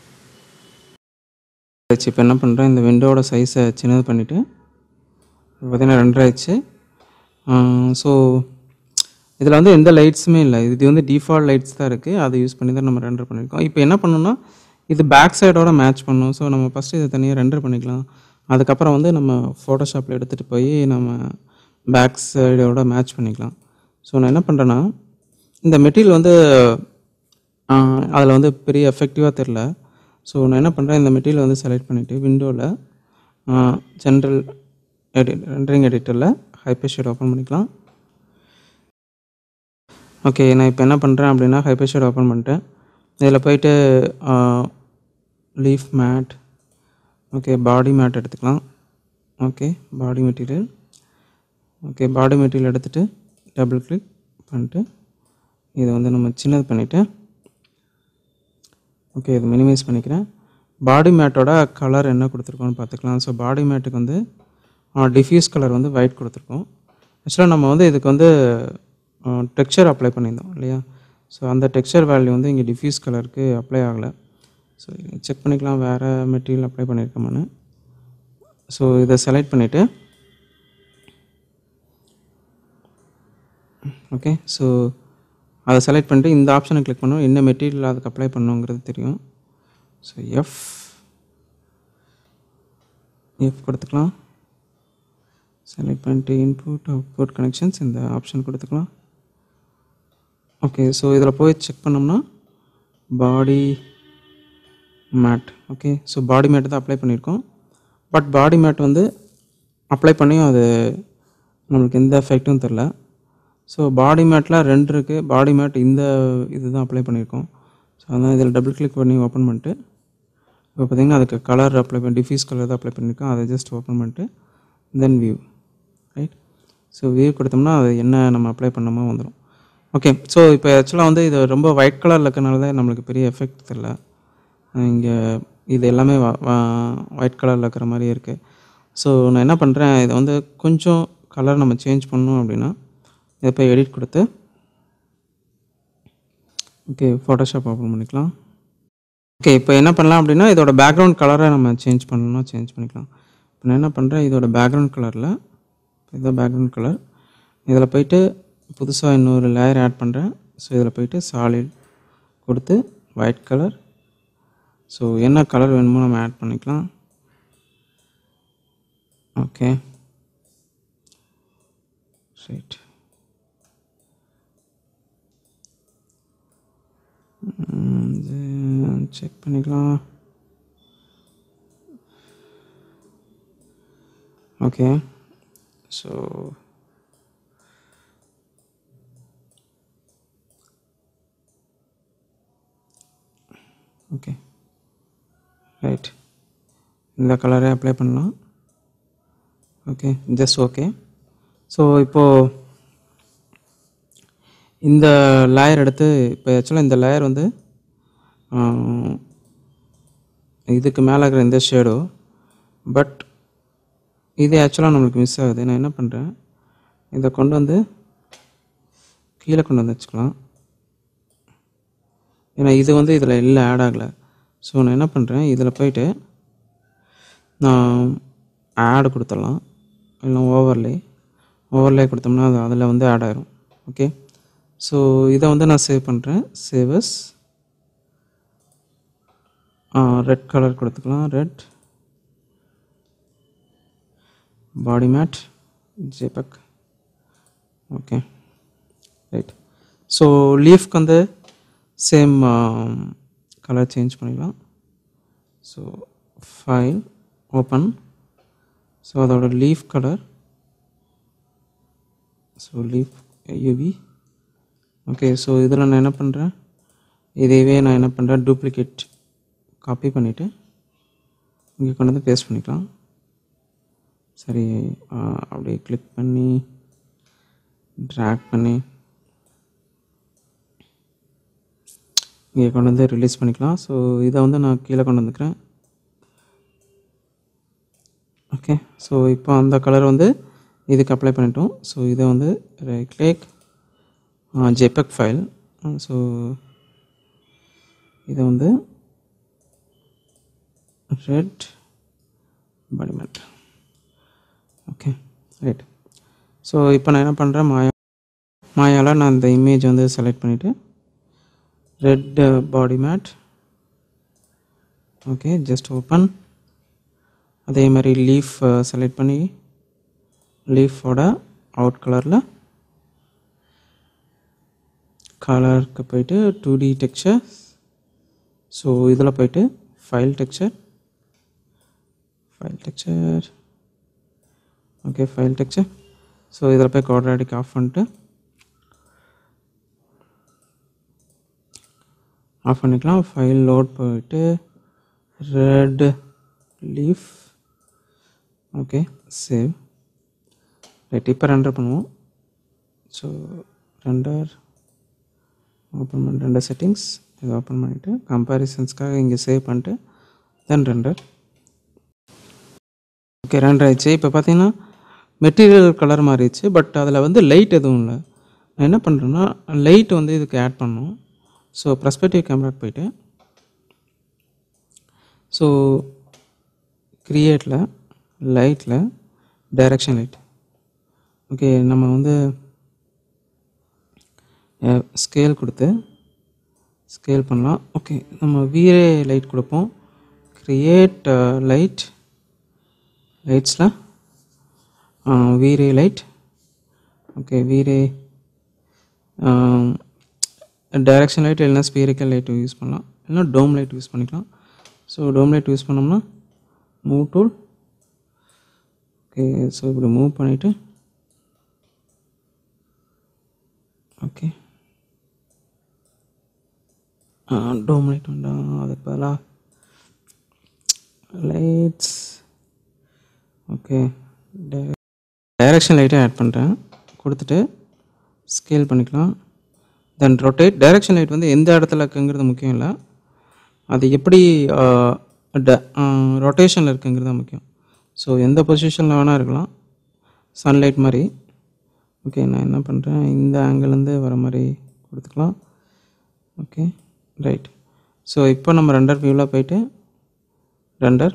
S1: ஆச்சு இப்போ என்ன பண்ணுறேன் இந்த விண்டோவோட சைஸை சின்னது பண்ணிவிட்டு பார்த்தீங்கன்னா ரெண்டராயிடுச்சு ஸோ இதில் வந்து எந்த லைட்ஸுமே இல்லை இது வந்து டிஃபால்ட் லைட்ஸ் தான் இருக்குது அதை யூஸ் பண்ணி தான் நம்ம ரெண்டர் பண்ணியிருக்கோம் இப்போ என்ன பண்ணணும்னா இது பேக் சைடோட மேட்ச் பண்ணும் ஸோ நம்ம ஃபஸ்ட்டு இதை தனியாக ரெண்டர் பண்ணிக்கலாம் அதுக்கப்புறம் வந்து நம்ம ஃபோட்டோஷாப்பில் எடுத்துகிட்டு போய் நம்ம பேக் சைடோட மேட்ச் பண்ணிக்கலாம் ஸோ நான் என்ன பண்ணுறேன்னா இந்த மெட்டீரியல் வந்து அதில் வந்து பெரிய எஃபெக்டிவாக தெரில ஸோ நான் என்ன பண்ணுறேன் இந்த மெட்டீரியல் வந்து செலக்ட் பண்ணிவிட்டு விண்டோவில் ஜென்ரல் எடிட் ரெண்டரிங் எடிட்டரில் ஹைப்பர் ஷேட் ஓப்பன் பண்ணிக்கலாம் ஓகே நான் இப்போ என்ன பண்ணுறேன் அப்படின்னா ஹைப்பர் ஷேட் ஓப்பன் பண்ணிட்டேன் இதில் போயிட்டு leaf mat okay body mat எடுத்துக்கலாம் okay body material okay body material எடுத்துகிட்டு டபுள் கிளிக் பண்ணிட்டு இதை வந்து நம்ம சின்னது பண்ணிவிட்டு ஓகே இது மினிமைஸ் பண்ணிக்கிறேன் பாடி மேட்டோட கலர் என்ன கொடுத்துருக்கோன்னு பார்த்துக்கலாம் ஸோ பாடி மேட்டுக்கு வந்து டிஃப்யூஸ் கலர் வந்து ஒயிட் கொடுத்துருக்கோம் ஆக்சுவலாக நம்ம வந்து இதுக்கு வந்து டெக்ஸ்சர் அப்ளை பண்ணியிருந்தோம் இல்லையா ஸோ அந்த டெக்ஸ்சர் வேல்யூ வந்து இங்கே டிஃப்யூஸ் கலருக்கு அப்ளை ஆகலை ஸோ செக் பண்ணிக்கலாம் வேறு மெட்டீரியல் அப்ளை பண்ணியிருக்கோமான்னு ஸோ இதை செலக்ட் பண்ணிவிட்டு ஓகே ஸோ அதை செலக்ட் பண்ணிட்டு இந்த ஆப்ஷனை கிளிக் பண்ணோம் என்ன மெட்டீரியல் அதுக்கு அப்ளை பண்ணுங்கிறது தெரியும் ஸோ எஃப் எஃப் கொடுத்துக்கலாம் செலக்ட் பண்ணிட்டு இன்புட் அவுட்புட் கனெக்ஷன்ஸ் இந்த ஆப்ஷன் கொடுத்துக்கலாம் ஓகே ஸோ இதில் போய் செக் பண்ணோம்னா body mat okay so body mat தான் அப்ளை பண்ணியிருக்கோம் பட் பாடி மேட் வந்து அப்ளை பண்ணியும் அது நம்மளுக்கு எந்த எஃபெக்ட்டும் தெரில ஸோ பாடி மேட்டில் ரெண்டு இருக்குது பாடி மேட் இந்த இது தான் அப்ளை பண்ணியிருக்கோம் ஸோ அதான் இதில் டபுள் கிளிக் பண்ணி ஓப்பன் பண்ணிட்டு இப்போ பார்த்தீங்கன்னா அதுக்கு கலர் அப்ளை பண்ணி டிஃப்யூஸ் கலர் தான் அப்ளை பண்ணியிருக்கோம் அதை ஜஸ்ட் ஓப்பன் பண்ணிட்டு then view right so view கொடுத்தோம்னா அது என்ன நம்ம அப்ளை பண்ணமோ வந்துடும் ஓகே ஸோ இப்போ ஆக்சுவலாக வந்து இது ரொம்ப ஒயிட் கலரில் இருக்கனால தான் நம்மளுக்கு பெரிய எஃபெக்ட் தெரில இங்கே இது எல்லாமே ஒயிட் கலரில் இருக்கிற மாதிரி இருக்குது ஸோ நான் என்ன பண்ணுறேன் இதை வந்து கொஞ்சம் கலர் நம்ம சேஞ்ச் பண்ணோம் அப்படின்னா இதை போய் எடிட் கொடுத்து ஓகே ஃபோட்டோஷாப் ஓப்பன் பண்ணிக்கலாம் ஓகே இப்போ என்ன பண்ணலாம் அப்படின்னா இதோட பேக்ரவுண்ட் கலரை நம்ம சேஞ்ச் பண்ணணும்னா சேஞ்ச் பண்ணிக்கலாம் இப்போ நான் என்ன பண்ணுறேன் இதோட பேக்ரவுண்ட் கலரில் இதுதான் பேக்ரவுண்ட் கலர் இதில் போயிட்டு புதுசாக இன்னொரு லேயர் ஆட் பண்ணுறேன் ஸோ இதில் போயிட்டு சாலிட் கொடுத்து ஒயிட் கலர் ஸோ என்ன கலர் வேணுமோ நம்ம ஆட் பண்ணிக்கலாம் ஓகே ரைட் செக் பண்ணிக்கலாம் ஓகே ஸோ ஓகே ரைட் இந்த கலரே அப்ளை பண்ணலாம் ஓகே ஜஸ்ட் ஓகே ஸோ இப்போது இந்த லேயர் எடுத்து இப்போ ஆக்சுவலாக இந்த லேயர் வந்து ஆஹ், இதுக்கு மேலே இருக்கிற இந்த ஷேடோ பட் இது ஆக்சுவலாக நம்மளுக்கு மிஸ் ஆகுது நான் என்ன பண்ணுறேன் இதை கொண்டு வந்து கீழே கொண்டு வந்து வச்சுக்கலாம் ஏன்னா இது வந்து இதில் இல்லை ஆட் ஆகலை ஸோ நான் என்ன பண்ணுறேன் இதில் போயிட்டு நான் ஆட் கொடுத்துடலாம் இல்லை ஓவர்லே ஓவர்லே கொடுத்தோம்னா அது அதில் வந்து ஆட் ஆயிரும் ஓகே ஸோ இதை வந்து நான் சேவ் பண்ணுறேன் சேவஸ் ரெட் கலர் கொடுத்துக்கலாம் red body mat JPEG okay right so லீஃப்க்கு வந்து சேம் கலர் சேஞ்ச் பண்ணிக்கலாம் ஸோ ஃபைல் ஓப்பன் ஸோ அதோட leaf colour so leaf UV okay so இதில் நான் என்ன பண்ணுறேன் இதையவே நான் என்ன பண்ணுறேன் டூப்ளிகேட் காப்பி பண்ணிவிட்டு இங்கே கொண்டு வந்து பேஸ்ட் பண்ணிக்கலாம் சரி ஆ, அப்படியே கிளிக் பண்ணி ட்ராக் பண்ணி இங்கே கொண்டு வந்து ரிலீஸ் பண்ணிக்கலாம் ஸோ இதை வந்து நான் கீழே கொண்டு வந்துக்கிறேன் ஓகே ஸோ இப்போ அந்த கலர் வந்து இதுக்கு அப்ளை பண்ணிட்டோம் ஸோ இதை வந்து right click JPEG file so இதை வந்து red body mat okay right so இப்போ நான் என்ன பண்ணுறேன் மாயா மாயாவில் நான் இந்த இமேஜ் வந்து செலக்ட் பண்ணிவிட்டு red body mat okay just open அதே மாதிரி லீஃப் செலக்ட் பண்ணி லீஃபோட அவுட் கலரில் கலருக்கு போயிட்டு டூ டி டெக்ஸ்சர் ஸோ இதில் போயிட்டு file texture file texture okay file texture so இதில் போய் குவாட்ராட்டிக் ஆஃப் பண்ணிட்டு ஆஃப் பண்ணிக்கலாம் ஃபைல் லோட் போயிட்டு red leaf okay save right இப்போ ரெண்டர் பண்ணுவோம் ஸோ ரெண்டர் ஓப்பன் பண்ண ரெண்டர் செட்டிங்ஸ் இதை ஓப்பன் பண்ணிவிட்டு கம்பேரிசன்ஸ்க்காக இங்கே சேவ் பண்ணிட்டு தென் ரெண்டர் ஓகே ரெண்டர் ஆயிடுச்சு இப்போ பார்த்தீங்கன்னா மெட்டீரியல் கலர் மாறிடுச்சு பட் அதில் வந்து லைட் எதுவும் இல்லை நான் என்ன பண்ணுறேன்னா லைட் வந்து இதுக்கு ஆட் பண்ணணும் ஸோ ப்ரெஸ்பெக்டிவ் கேமராக்கு போயிட்டு ஸோ க்ரியேட்டில் லைட்டில் டைரக்ஷன் லைட் ஓகே நம்ம வந்து ஸ்கேல் கொடுத்து ஸ்கேல் பண்ணலாம் ஓகே நம்ம வீரே லைட் கொடுப்போம் க்ரியேட் லைட் லைட்ஸில் V Ray light okay V Ray direction light இல்லைனா ஸ்பீரிக்கல் லைட் யூஸ் பண்ணலாம் இல்லைனா டோம் லைட் யூஸ் பண்ணிக்கலாம் ஸோ டோம் லைட் யூஸ் பண்ணோம்னா மூவ் டூல் ஓகே ஸோ இப்படி மூவ் பண்ணிவிட்டு ஓகே டோம் லைட் வேண்டாம் அதுக்கு பதிலாக லைட்ஸ் ஓகே டைரக்ஷன் லைட்டை ஆட் பண்ணுறேன் கொடுத்துட்டு ஸ்கேல் பண்ணிக்கலாம் தென் ரொட்டேட் டைரக்ஷன் லைட் வந்து எந்த இடத்துல இருக்குங்கிறது முக்கியம் இல்லை அது எப்படி ரொட்டேஷனில் இருக்குங்கிறது தான் முக்கியம் ஸோ எந்த பொசிஷனில் வேணால் இருக்கலாம் சன்லைட் மாதிரி ஓகே நான் என்ன பண்ணுறேன் இந்த ஆங்கிள்லேருந்து வர மாதிரி கொடுத்துக்கலாம் ஓகே ரைட் ஸோ இப்போ நம்ம ரெண்டர் வியூவில் போயிட்டு ரெண்டர்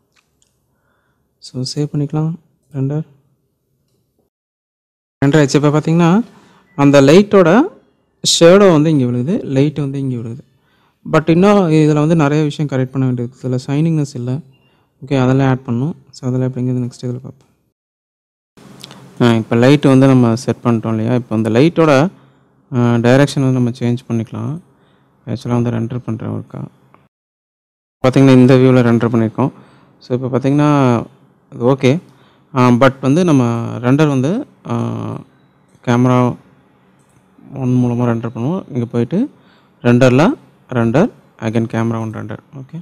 S1: ஸோ சேவ் பண்ணிக்கலாம் ரெண்டர் ரெண்டர் ஆயிடுச்சு இப்போ பார்த்தீங்கன்னா அந்த லைட்டோட ஷேடோ வந்து இங்கே விழுகுது லைட் வந்து இங்கே விழுகுது பட் இன்னும் இதில் வந்து நிறைய விஷயம் கரெக்ட் பண்ண வேண்டியது இதில் சைனிங்னஸ் இல்லை ஓகே அதெல்லாம் ஆட் பண்ணும் ஸோ அதெல்லாம் எப்படிங்கிறது நெக்ஸ்ட் இதில் பார்ப்போம் இப்போ லைட் வந்து நம்ம செட் பண்ணிட்டோம் இல்லையா இப்போ அந்த லைட்டோட டைரக்ஷன் வந்து நம்ம சேஞ்ச் பண்ணிக்கலாம் ஆக்சுவலாக வந்து ரெண்டர் பண்ணுறேன் ஒர்க்கா பார்த்திங்கன்னா இந்த வியூவில் ரெண்டர் பண்ணியிருக்கோம் ஸோ இப்போ பார்த்திங்கன்னா அது ஓகே பட் வந்து நம்ம ரெண்டர் வந்து கேமரா ஒன் மூலமாக ரெண்டர் பண்ணுவோம் இங்கே போயிட்டு ரெண்டரில் render again camera one render okay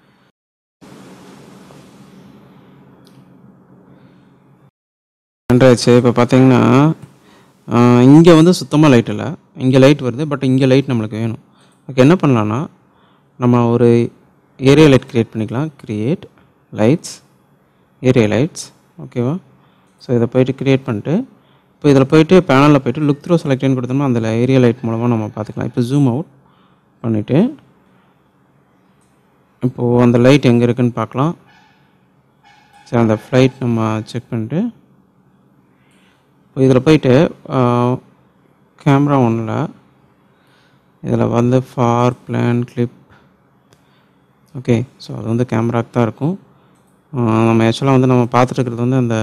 S1: render ஆச்சு இப்போ பார்த்தீங்கன்னா இங்கே வந்து சுத்தமாக லைட் இல்லை இங்கே லைட் வருது பட் இங்கே லைட் நம்மளுக்கு வேணும் ஓகே என்ன பண்ணலான்னா நம்ம ஒரு ஏரியா லைட் க்ரியேட் பண்ணிக்கலாம் க்ரியேட் லைட்ஸ் ஏரியா லைட்ஸ் ஓகேவா ஸோ இதை போயிட்டு க்ரியேட் பண்ணிட்டு இப்போ இதில் போயிட்டு பேனலில் போயிட்டு லுக் த்ரூ செலக்ட்னு கொடுத்தோம்னா அந்த ஏரியா லைட் மூலமாக நம்ம பார்த்துக்கலாம் இப்போ ஜூம் அவுட் பண்ணிவிட்டு இப்போது அந்த லைட் எங்கே இருக்குன்னு பார்க்கலாம் சரி அந்த ஃப்ளைட் நம்ம செக் பண்ணிட்டு இப்போ இதில் போயிட்டு கேமரா ஒன்றில் இதில் வந்து far plane clip okay so அது வந்து கேமராக்கு தான் இருக்கும் நம்ம ஆக்சுவலாக வந்து நம்ம பார்த்துட்டு இருக்கிறது வந்து அந்த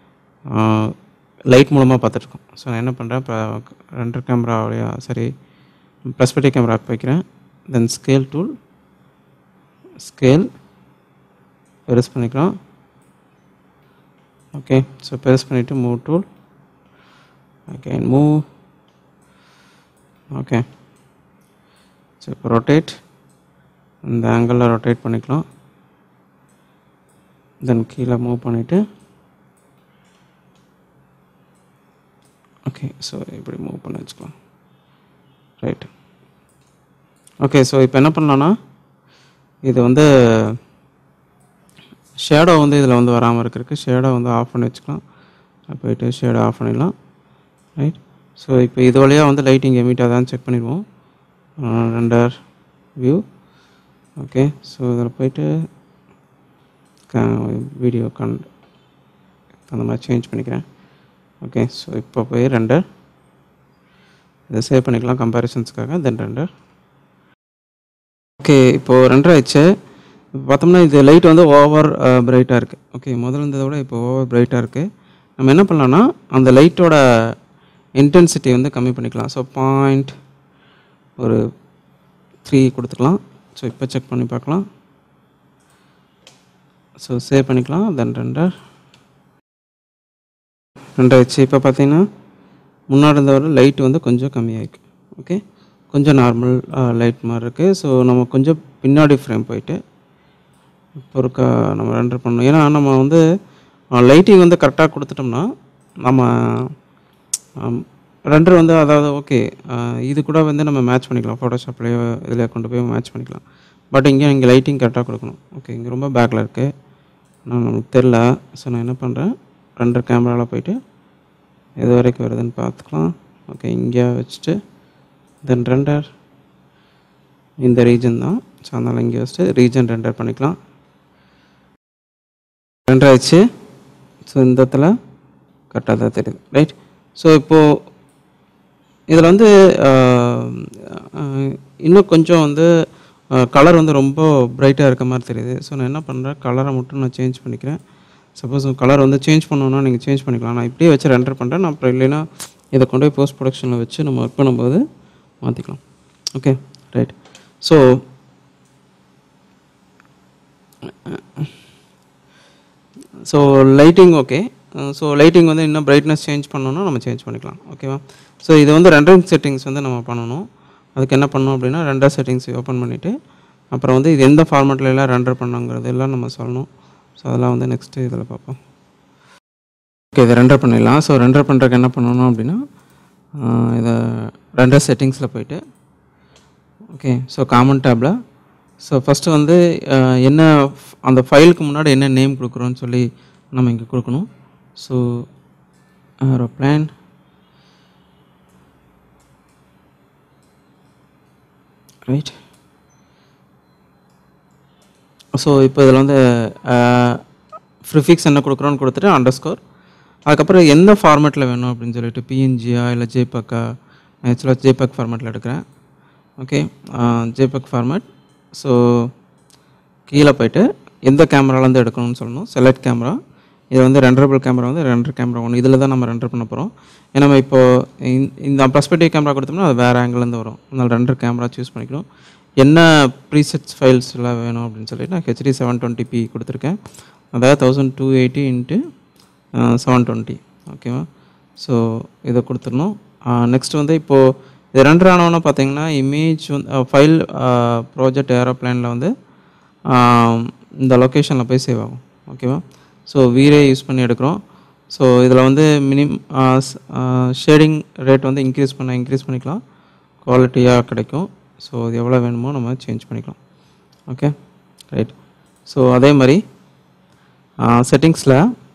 S1: லைட் மூலமாக பார்த்துட்ருக்கோம் ஸோ நான் என்ன பண்ணுறேன் இப்போ ரெண்டர் கேமராவுடைய சரி ப்ளஸ்பெக்டிவ் கேமராக்கு வைக்கிறேன் தென் ஸ்கேல் டூல் ஸ்கேல் பெருசு பண்ணிக்கலாம் ஓகே ஸோ பெருசு பண்ணிவிட்டு move tool okay move okay so இப்போ ரொட்டேட் இந்த ஆங்கிளில் ரொட்டேட் பண்ணிக்கலாம் தென் கீழே மூவ் பண்ணிவிட்டு ஓகே ஸோ இப்படி மூவ் பண்ணி வச்சுக்கலாம் ரைட் ஓகே ஸோ இப்போ என்ன பண்ணலான்னா இது வந்து ஷேடோ வந்து இதில் வந்து வராமல் இருக்கிறதுக்கு ஷேடோ வந்து ஆஃப் பண்ணி வச்சுக்கலாம் போயிட்டு ஷேடோ ஆஃப் பண்ணிடலாம் ரைட் ஸோ இப்போ இது வழியாக வந்து லைட்டிங் எமிட் ஆதான்னு செக் பண்ணிடுவோம் ரெண்டர் வியூ ஓகே ஸோ இதில் போயிட்டு வீடியோ கன் அந்த மாதிரி சேஞ்ச் பண்ணிக்கிறேன் ஓகே ஸோ இப்போ போய் ரெண்டர் இதை சேவ் பண்ணிக்கலாம் கம்பேரிசன்ஸ்க்காக தென் ரெண்டர் ஓகே இப்போது ரெண்டர் ஆயிடுச்சு இப்போ பார்த்தோம்னா இது லைட் வந்து ஓவர் பிரைட்டாக இருக்குது ஓகே முதல்ல இருந்ததை விட இப்போ ஓவர் பிரைட்டாக இருக்குது நம்ம என்ன பண்ணலாம்னா அந்த லைட்டோட இன்டென்சிட்டி வந்து கம்மி பண்ணிக்கலாம் ஸோ பாயிண்ட் ஒரு த்ரீ கொடுத்துக்கலாம் ஸோ இப்போ செக் பண்ணி பார்க்கலாம் ஸோ சேவ் பண்ணிக்கலாம் தென் ரெண்டர் ரெண்டாயிடுச்சு இப்போ பார்த்தீங்கன்னா முன்னாடி இருந்தவரை லைட் வந்து கொஞ்சம் கம்மியாயிருக்கு ஓகே கொஞ்சம் நார்மல் லைட் மாதிரி இருக்குது ஸோ நம்ம கொஞ்சம் பின்னாடி ஃப்ரேம் போயிட்டு இப்போ இருக்க நம்ம ரெண்டர் பண்ணணும் ஏன்னா நம்ம வந்து லைட்டிங் வந்து கரெக்டாக கொடுத்துட்டோம்னா நம்ம ரெண்டர் வந்து அதாவது ஓகே இது கூட வந்து நம்ம மேட்ச் பண்ணிக்கலாம் ஃபோட்டோஷாப்லேயோ இதில் கொண்டு போய் மேட்ச் பண்ணிக்கலாம் பட் இங்கே இங்கே லைட்டிங் கரெக்டாக கொடுக்கணும் ஓகே இங்கே ரொம்ப பேக்கில் இருக்குது நான் நமக்கு தெரில ஸோ நான் என்ன பண்ணுறேன் ரெண்டர் கேமராவில் போயிட்டு எது வரைக்கும் வருதுன்னு பார்த்துக்கலாம் ஓகே இங்கே வச்சுட்டு தென் ரெண்டர் இந்த ரீஜன் தான் ஸோ அதனால் இங்கே வச்சுட்டு ரீஜன் ரெண்டர் பண்ணிக்கலாம் ரெண்டர் ஆயிடுச்சு ஸோ இந்த இடத்துல கரெக்டாக தான் தெரியுது ரைட் ஸோ இப்போது இதில் வந்து ஆஹ், ஆஹ், இன்னும் கொஞ்சம் வந்து கலர் வந்து ரொம்ப பிரைட்டாக இருக்க மாதிரி தெரியுது ஸோ நான் என்ன பண்ணுறேன் கலரை மட்டும் நான் சேஞ்ச் பண்ணிக்கிறேன் சப்போஸ் கலர் வந்து சேஞ்ச் பண்ணணுன்னா நீங்கள் சேஞ்ச் பண்ணிக்கலாம் நான் இப்படியே வச்சு ரெண்டர் பண்ணுறேன் நான் அப்புறம் இல்லைன்னா இதை கொண்டு போய் போஸ்ட் ப்ரொடக்ஷனில் வச்சு நம்ம ஒர்க் பண்ணும்போது மாற்றிக்கலாம் okay right so so lighting okay so lighting வந்து இன்னும் பிரைட்னஸ் சேஞ்ச் பண்ணணும்னா நம்ம சேஞ்ச் பண்ணிக்கலாம் ஓகேவா ஸோ இது வந்து ரெண்டரிங் செட்டிங்ஸ் வந்து நம்ம பண்ணணும் அதுக்கு என்ன பண்ணணும் அப்படின்னா ரெண்டர் செட்டிங்ஸ் ஓப்பன் பண்ணிவிட்டு அப்புறம் வந்து இது எந்த ஃபார்மேட்டில் எல்லாம் ரெண்டர் பண்ணுங்கிறது எல்லாம் நம்ம சொல்லணும் ஸோ அதெல்லாம் வந்து நெக்ஸ்ட்டு இதில் பார்ப்போம் ஓகே இதை ரெண்டர் பண்ணிடலாம் ஸோ ரெண்டர் பண்ணுறதுக்கு என்ன பண்ணணும் அப்படின்னா ஆஹ் இதை ரெண்டர் செட்டிங்ஸில் போயிட்டு ஓகே ஸோ காமன் டேப்பில் ஸோ ஃபஸ்ட்டு வந்து ஆஹ் என்ன f- அந்த ஃபைலுக்கு முன்னாடி என்ன நேம் கொடுக்குறோன்னு சொல்லி நம்ம இங்கே கொடுக்கணும் ஸோ பிளான் ரைட் ஸோ இப்போ இதில் வந்து ப்ரிஃபிக்ஸ் என்ன கொடுக்குறோன்னு கொடுத்துட்டு அண்டர் ஸ்கோர் அதுக்கப்புறம் எந்த ஃபார்மேட்டில் வேணும் அப்படின்னு சொல்லிட்டு பிஎன்ஜியா இல்லை ஜேபக்கா நான் ஆக்சுவலாக ஜேபக் ஃபார்மேட்டில் எடுக்கிறேன் ஓகே ஜேபக் ஃபார்மேட் ஸோ கீழே போயிட்டு எந்த கேமராலேருந்து எடுக்கணும்னு சொல்லணும் செலக்ட் கேமரா இது வந்து ரெண்டரபிள் கேமரா வந்து ரெண்டர் கேமரா ஒன்று இதில் தான் நம்ம ரெண்டர் பண்ண போகிறோம் ஏன்னா நம்ம இப்போ இந்த- இந்த பர்ஸ்பெக்டிவ் கேமரா கொடுத்தோம்னா அது வேறு ஆங்கிலேருந்து வரும் அதனால் ரெண்டர் கேமரா சூஸ் பண்ணிக்கணும் என்ன ப்ரீசெட்ஸ் ஃபைல்ஸ்லாம் வேணும் அப்படின்னு சொல்லி நான் ஹெச்டி செவன் டுவெண்ட்டி பி கொடுத்துருக்கேன் அதாவது thousand two eighty into seven twenty ஓகேவா ஸோ இதை கொடுத்துடணும் நெக்ஸ்ட் வந்து இப்போது இது ரெண்டர் ஆனவொன்னே பார்த்தீங்கன்னா இமேஜ் வந்து ஃபைல் ப்ராஜெக்ட் ஏரோப்ளேனில் வந்து ஆஹ் இந்த லொக்கேஷனில் போய் சேவ் ஆகும் ஓகேவா ஸோ வீரே யூஸ் பண்ணி எடுக்கிறோம் ஸோ இதில் வந்து மினிம் ஷேடிங் ரேட் வந்து இன்க்ரீஸ் பண்ண இன்க்ரீஸ் பண்ணிக்கலாம் குவாலிட்டியாக கிடைக்கும் ஸோ இது எவ்வளோ வேணுமோ நம்ம சேஞ்ச் பண்ணிக்கலாம் ஓகே ரைட் ஸோ அதே மாதிரி செட்டிங்ஸில்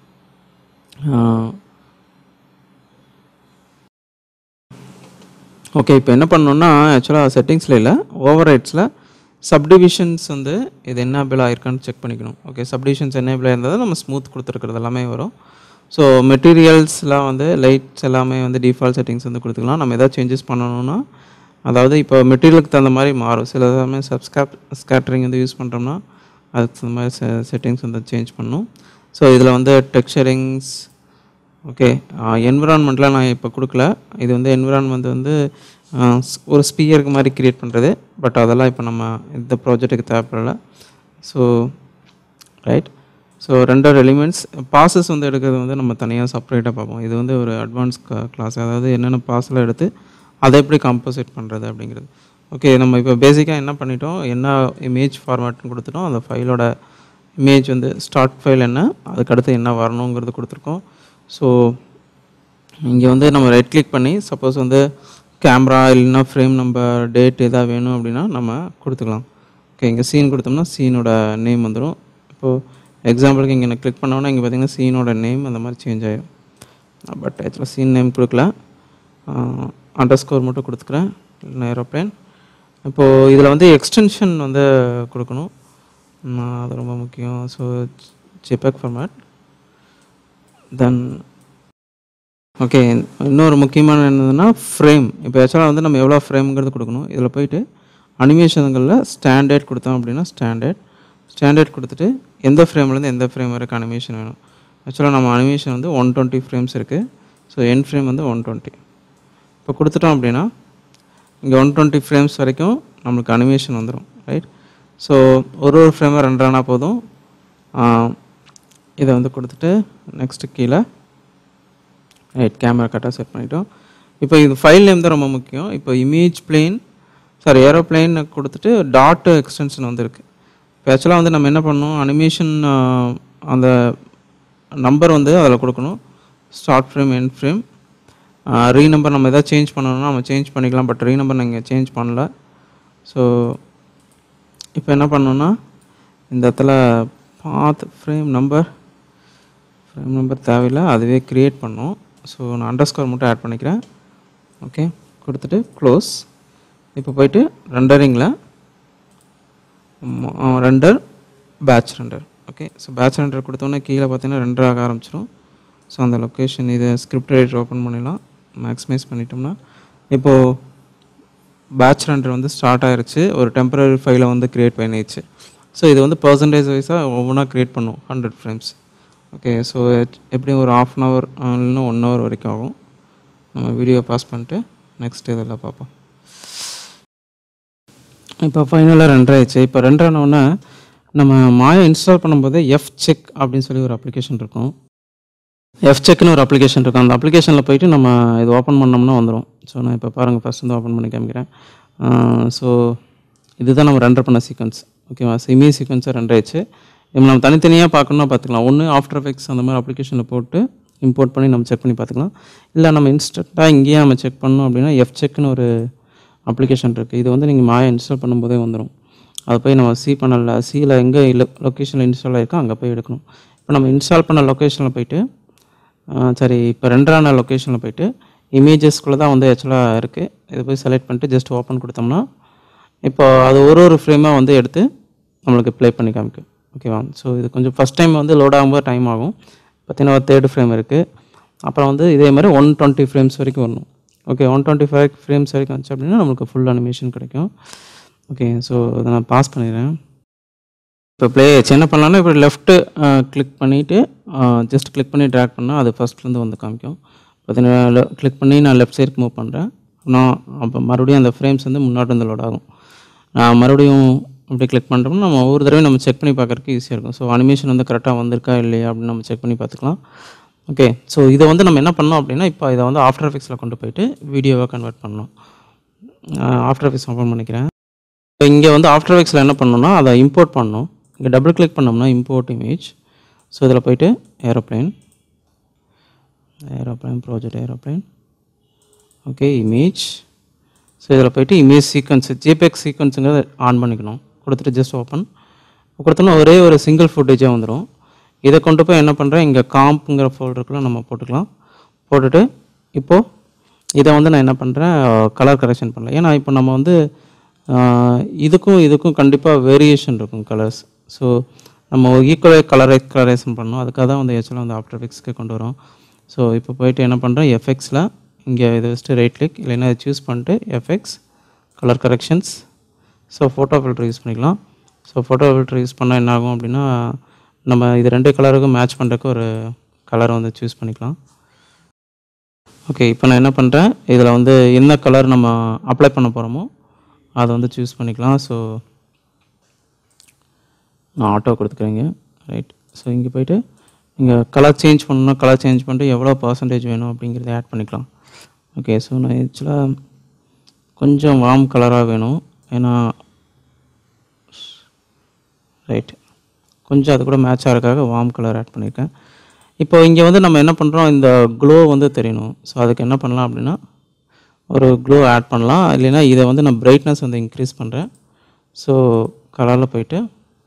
S1: ஓகே இப்போ என்ன பண்ணணும்னா ஆக்சுவலாக செட்டிங்ஸில் இல்லை ஓவர் ரைட்ஸில் சப்டிவிஷன்ஸ் வந்து இது என்னபிள் ஆயிருக்கான்னு செக் பண்ணிக்கணும் ஓகே சப்டிவிஷன்ஸ் என்னபிள் இருந்தால் நம்ம ஸ்மூத் கொடுத்துருக்கிறது எல்லாமே வரும் ஸோ மெட்டீரியல்ஸ்லாம் வந்து லைட்ஸ் எல்லாமே வந்து டிஃபால்ட் செட்டிங்ஸ் வந்து கொடுத்துக்கலாம் நம்ம எதாவது சேஞ்சஸ் பண்ணணும்னா அதாவது இப்போ மெட்டீரியலுக்கு தகுந்த மாதிரி மாறும் சில எல்லாமே சப்ஸ்காப் ஸ்கேட்டரிங் வந்து யூஸ் பண்ணுறோம்னா அதுக்கு தகுந்த மாதிரி செட்டிங்ஸ் வந்து சேஞ்ச் பண்ணணும் ஸோ இதில் வந்து டெக்ஸ்சரிங்ஸ் ஓகே என்விரான்மெண்ட்லாம் நான் இப்போ கொடுக்கல இது வந்து என்விரான்மெண்ட் வந்து ஆஹ் ஸ்- ஒரு ஸ்பீயருக்கு மாதிரி கிரியேட் பண்ணுறது பட் அதெல்லாம் இப்போ நம்ம இந்த ப்ராஜெக்ட்டுக்கு தேவைப்படல so right so render elements passes வந்து எடுக்கிறது வந்து நம்ம தனியாக செப்பரேட்டாக பார்ப்போம் இது வந்து ஒரு அட்வான்ஸ் கிளாஸ் அதாவது என்னென்ன பாஸ்லாம் எடுத்து அதை எப்படி காம்போசிட் பண்ணுறது அப்படிங்கிறது ஓகே நம்ம இப்போ பேசிக்காக என்ன பண்ணிட்டோம் என்ன இமேஜ் ஃபார்மேட்னு கொடுத்துட்டோம் அந்த ஃபைலோட இமேஜ் வந்து ஸ்டார்ட் ஃபைல் என்ன அதுக்கடுத்து என்ன வரணுங்கிறது கொடுத்துருக்கோம் ஸோ இங்கே வந்து நம்ம ரைட் கிளிக் பண்ணி சப்போஸ் வந்து கேமரா இல்லைன்னா ஃப்ரேம் நம்பர் டேட் எதாவது வேணும் அப்படின்னா நம்ம கொடுத்துக்கலாம் ஓகே இங்கே சீன் கொடுத்தோம்னா சீனோட நேம் வந்துடும் இப்போது எக்ஸாம்பிளுக்கு இங்கே நான் கிளிக் பண்ணோன்னா இங்கே பார்த்தீங்கன்னா சீனோட நேம் அந்த மாதிரி சேஞ்ச் ஆகிடும் பட் ஆக்சுவலாக சீன் நேம் கொடுக்கல அண்டர் ஸ்கோர் மட்டும் கொடுத்துக்கிறேன் இல்லைன்னா ஏரோப்ளேன் இப்போது இதில் வந்து எக்ஸ்டென்ஷன் வந்து கொடுக்கணும் ம், அது ரொம்ப முக்கியம் so JPEG format then okay இன்னொரு முக்கியமான என்னதுன்னா ஃப்ரேம் இப்போ ஆக்சுவலாக வந்து நம்ம எவ்வளோ ஃப்ரேம்ங்கிறது கொடுக்கணும் இதில் போயிட்டு அனிமேஷன்களில் ஸ்டாண்டர்ட் கொடுத்தோம் அப்படின்னா ஸ்டாண்டர்ட் ஸ்டாண்டர்ட் கொடுத்துட்டு எந்த ஃப்ரேம்லேருந்து எந்த ஃப்ரேம் வரைக்கும் அனிமேஷன் வேணும் ஆக்சுவலாக நம்ம அனிமேஷன் வந்து ஒன் டுவெண்ட்டி ஃப்ரேம்ஸ் இருக்குது ஸோ என் ஃப்ரேம் வந்து ஒன் டுவெண்ட்டி இப்போ கொடுத்துட்டோம் அப்படின்னா இங்கே ஒன் டுவெண்ட்டி ஃப்ரேம்ஸ் வரைக்கும் நம்மளுக்கு அனிமேஷன் வந்துடும் ரைட் ஸோ ஒரு ஒரு ஃப்ரேமாக ரெண்டு போதும் இதை வந்து கொடுத்துட்டு நெக்ஸ்ட்டு கீழே ரைட் கேமரா கரெக்டாக செட் பண்ணிட்டோம் இப்போ இது ஃபைல் நேம் தான் ரொம்ப முக்கியம் இப்போ இமேஜ் பிளேன் சாரி ஏரோப்ளேன் கொடுத்துட்டு டாட் எக்ஸ்டென்ஷன் வந்துருக்கு இப்போ ஆக்சுவலாக வந்து நம்ம என்ன பண்ணணும் அனிமேஷன் அந்த நம்பர் வந்து அதில் கொடுக்கணும் start frame end frame renumber நம்ம எதாவது சேஞ்ச் பண்ணணும்னா நம்ம சேஞ்ச் பண்ணிக்கலாம் பட் ரீ நம்பர் நீங்கள் சேஞ்ச் பண்ணல ஸோ இப்போ என்ன பண்ணணும்னா இந்த இடத்துல path frame number frame number தேவையில்லை அதுவே க்ரியேட் பண்ணோம் ஸோ நான் அண்டர் ஸ்கோர் மட்டும் ஆட் பண்ணிக்கிறேன் ஓகே கொடுத்துட்டு க்ளோஸ் இப்போ போயிட்டு ரெண்டரிங்கில் render batch render okay so batch render கொடுத்தோன்னே கீழே பார்த்தீங்கன்னா ரெண்டர் ஆக ஆரம்பிச்சிடும் ஸோ அந்த லொக்கேஷன் இது ஸ்கிரிப்ட் ரைட்டர் ஓப்பன் பண்ணிடலாம் மேக்ஸிமைஸ் பண்ணிட்டோம்னா இப்போது பேட்ச் ரெண்டர் வந்து ஸ்டார்ட் ஆயிருச்சு ஒரு டெம்பரரி ஃபைலை வந்து க்ரியேட் பண்ணிடுச்சு ஸோ இது வந்து பர்சன்டேஜ் வைஸாக ஒவ்வொன்றா க்ரியேட் பண்ணும் ஹண்ட்ரட் ஃப்ரேம்ஸ் ஓகே ஸோ எப்படியும் ஒரு ஆஃப் அன் ஹவர் இல்லைன்னா ஒன் ஹவர் வரைக்கும் ஆகும் நம்ம வீடியோ பாஸ் பண்ணிட்டு நெக்ஸ்ட் இதெல்லாம் பார்ப்போம் இப்போ ஃபைனலாக ரெண்டாயிடுச்சு இப்போ ரெண்டானோடனே நம்ம மாயா இன்ஸ்டால் பண்ணும்போது எஃப் செக் அப்படின்னு சொல்லி ஒரு அப்ளிகேஷன் இருக்கும் எஃப் செக்னு ஒரு அப்ளிகேஷன் இருக்கும் அந்த அப்ளிகேஷனில் போயிட்டு நம்ம இது ஓப்பன் பண்ணோம்னா வந்துடும் ஸோ நான் இப்போ பாருங்கள் ஃபஸ்ட் வந்து ஓப்பன் பண்ணி காமிக்கிறேன் ஸோ இதுதான் நம்ம ரெண்டர் பண்ண சீக்வன்ஸ் ஓகேவா இமேஜ் சீக்வன்ஸை ரெண்டாயிடுச்சு இப்போ நம்ம தனித்தனியாக பார்க்கணும்னா பார்த்துக்கலாம் ஒன்று ஆஃப்டர் எஃபெக்ட்ஸ் அந்த மாதிரி அப்ளிகேஷனில் போட்டு இம்போர்ட் பண்ணி நம்ம செக் பண்ணி பார்த்துக்கலாம் இல்லை நம்ம இன்ஸ்டண்ட்டாக இங்கேயே நம்ம செக் பண்ணோம் அப்படின்னா எஃப் செக்னு ஒரு அப்ளிகேஷன் இருக்குது இது வந்து நீங்கள் மாயா இன்ஸ்டால் பண்ணும்போதே வந்துடும் அது போய் நம்ம சி பண்ணல சியில் எங்கே லொக்கேஷனில் இன்ஸ்டால் ஆயிருக்கோ அங்கே போய் எடுக்கணும் இப்போ நம்ம இன்ஸ்டால் பண்ண லொக்கேஷனில் போயிட்டு ஆ, சரி இப்போ ரெண்டரான லொக்கேஷனில் போயிட்டு இமேஜஸ்குள்ளே தான் வந்து ஆக்சுவலாக இருக்குது இதை போய் செலக்ட் பண்ணிட்டு ஜஸ்ட் ஓப்பன் கொடுத்தோம்னா இப்போ அது ஒரு ஒரு ஃப்ரேமாக வந்து எடுத்து நம்மளுக்கு ப்ளே பண்ணி காமிக்கும் ஓகேவா ஸோ இது கொஞ்சம் ஃபஸ்ட் டைம் வந்து லோட் ஆகும்போது டைம் ஆகும் பார்த்தீங்கன்னா தேர்ட் ஃப்ரேம் இருக்குது அப்புறம் வந்து இதே மாதிரி ஒன் டுவெண்ட்டி ஃப்ரேம்ஸ் வரைக்கும் வரணும் okay one twenty five frames வரைக்கும் வந்துச்சு அப்படின்னா நம்மளுக்கு ஃபுல் அனிமேஷன் கிடைக்கும் ஓகே ஸோ அதை நான் பாஸ் பண்ணிடுறேன் இப்போ ப்ளே என்ன பண்ணலாம்னா இப்போ லெஃப்ட்டு கிளிக் பண்ணிவிட்டு ஜஸ்ட் கிளிக் பண்ணி ட்ராக் பண்ணால் அது ஃபஸ்ட்லேருந்து வந்து காமிக்கும் பார்த்தீங்கன்னா கிளிக் பண்ணி நான் லெஃப்ட் சைடுக்கு மூவ் பண்ணுறேன் நான் அப்போ மறுபடியும் அந்த ஃப்ரேம்ஸ் வந்து முன்னாடி வந்து லோட் ஆகும் நான் மறுபடியும் அப்படி கிளிக் பண்ணுறோம்னா நம்ம ஒவ்வொரு தடவையும் நம்ம செக் பண்ணி பார்க்கறதுக்கு ஈஸியாக இருக்கும் ஸோ அனிமேஷன் வந்து கரெக்டாக வந்திருக்கா இல்லையா அப்படின்னு நம்ம செக் பண்ணி பார்த்துக்கலாம் ஓகே ஸோ இதை வந்து நம்ம என்ன பண்ணோம் அப்படின்னா இப்போ இதை வந்து ஆஃப்டர் எஃபெக்ட்ஸில் கொண்டு போயிட்டு வீடியோவாக கன்வெர்ட் பண்ணணும் ஆஃப்டர் எஃபெக்ட்ஸ் ஓப்பன் பண்ணிக்கிறேன் இப்போ இங்கே வந்து ஆஃப்டர் எஃபெக்ட்ஸில் என்ன பண்ணணும்னா அதை இம்போர்ட் பண்ணணும் இங்கே டபுள் கிளிக் பண்ணோம்னா இம்போர்ட் இமேஜ் ஸோ இதில் போயிட்டு aeroplane aeroplane project aeroplane okay image so இதில் போயிட்டு இமேஜ் சீக்வன்ஸ் ஜிபெக் சீக்வன்ஸுங்கிறத ஆன் பண்ணிக்கணும் கொடுத்துட்டு ஜஸ்ட் ஓப்பன் கொடுத்தோன்னா ஒரே ஒரு சிங்கிள் ஃபுட்டேஜாக வந்துடும் இதை கொண்டு போய் என்ன பண்ணுறேன் இங்கே காம்ப்புங்கிற ஃபோல்டருக்குள்ள நம்ம போட்டுக்கலாம் போட்டுட்டு இப்போது இதை வந்து நான் என்ன பண்ணுறேன் கலர் கரெக்ஷன் பண்ணல ஏன்னா இப்போ நம்ம வந்து ஆஹ், இதுக்கும் இதுக்கும் கண்டிப்பாக வேரியேஷன் இருக்கும் கலர்ஸ் ஸோ நம்ம ஈக்குவலாக கலரை கலரேஷன் பண்ணோம் அதுக்காக தான் வந்து ஆக்சுவலாக வந்து ஆஃப்டர் எஃபெக்ட்ஸ்க்கு கொண்டு வரோம் ஸோ இப்போ போயிட்டு என்ன பண்ணுறேன் எஃபெக்ட்ஸில் இங்கே இதை வச்சுட்டு ரைட் கிளிக் இல்லைன்னா இதை சூஸ் பண்ணிட்டு effects colour corrections so photo filter use பண்ணிக்கலாம் ஸோ ஃபோட்டோ ஃபில்டர் யூஸ் பண்ணால் என்ன ஆகும் அப்படின்னா நம்ம இது ரெண்டு கலருக்கும் மேட்ச் பண்ணுறதுக்கு ஒரு கலர் வந்து சூஸ் பண்ணிக்கலாம் ஓகே இப்போ நான் என்ன பண்ணுறேன் இதில் வந்து என்ன கலர் நம்ம அப்ளை பண்ண போகிறோமோ அதை வந்து சூஸ் பண்ணிக்கலாம் ஸோ நான் ஆட்டோ கொடுத்துக்கிறேங்க ரைட் ஸோ இங்கே போயிட்டு இங்கே கலர் சேஞ்ச் பண்ணணும்னா கலர் சேஞ்ச் பண்ணிட்டு எவ்வளோ பர்சன்டேஜ் வேணும் அப்படிங்கிறத ஆட் பண்ணிக்கலாம் ஓகே ஸோ நான் ஆக்சுவலாக கொஞ்சம் வார்ம் கலராக வேணும் ஏன்னா ரைட் கொஞ்சம் அது கூட மேட்ச் ஆகிறதுக்காக வார்ம் கலர் ஆட் பண்ணியிருக்கேன் இப்போ இங்கே வந்து நம்ம என்ன பண்ணுறோம் இந்த க்ளோ வந்து தெரியணும் ஸோ அதுக்கு என்ன பண்ணலாம் அப்படின்னா ஒரு க்ளோ ஆட் பண்ணலாம் இல்லைன்னா இதை வந்து நான் பிரைட்னஸ் வந்து இன்க்ரீஸ் பண்ணுறேன் ஸோ கலரில் போயிட்டு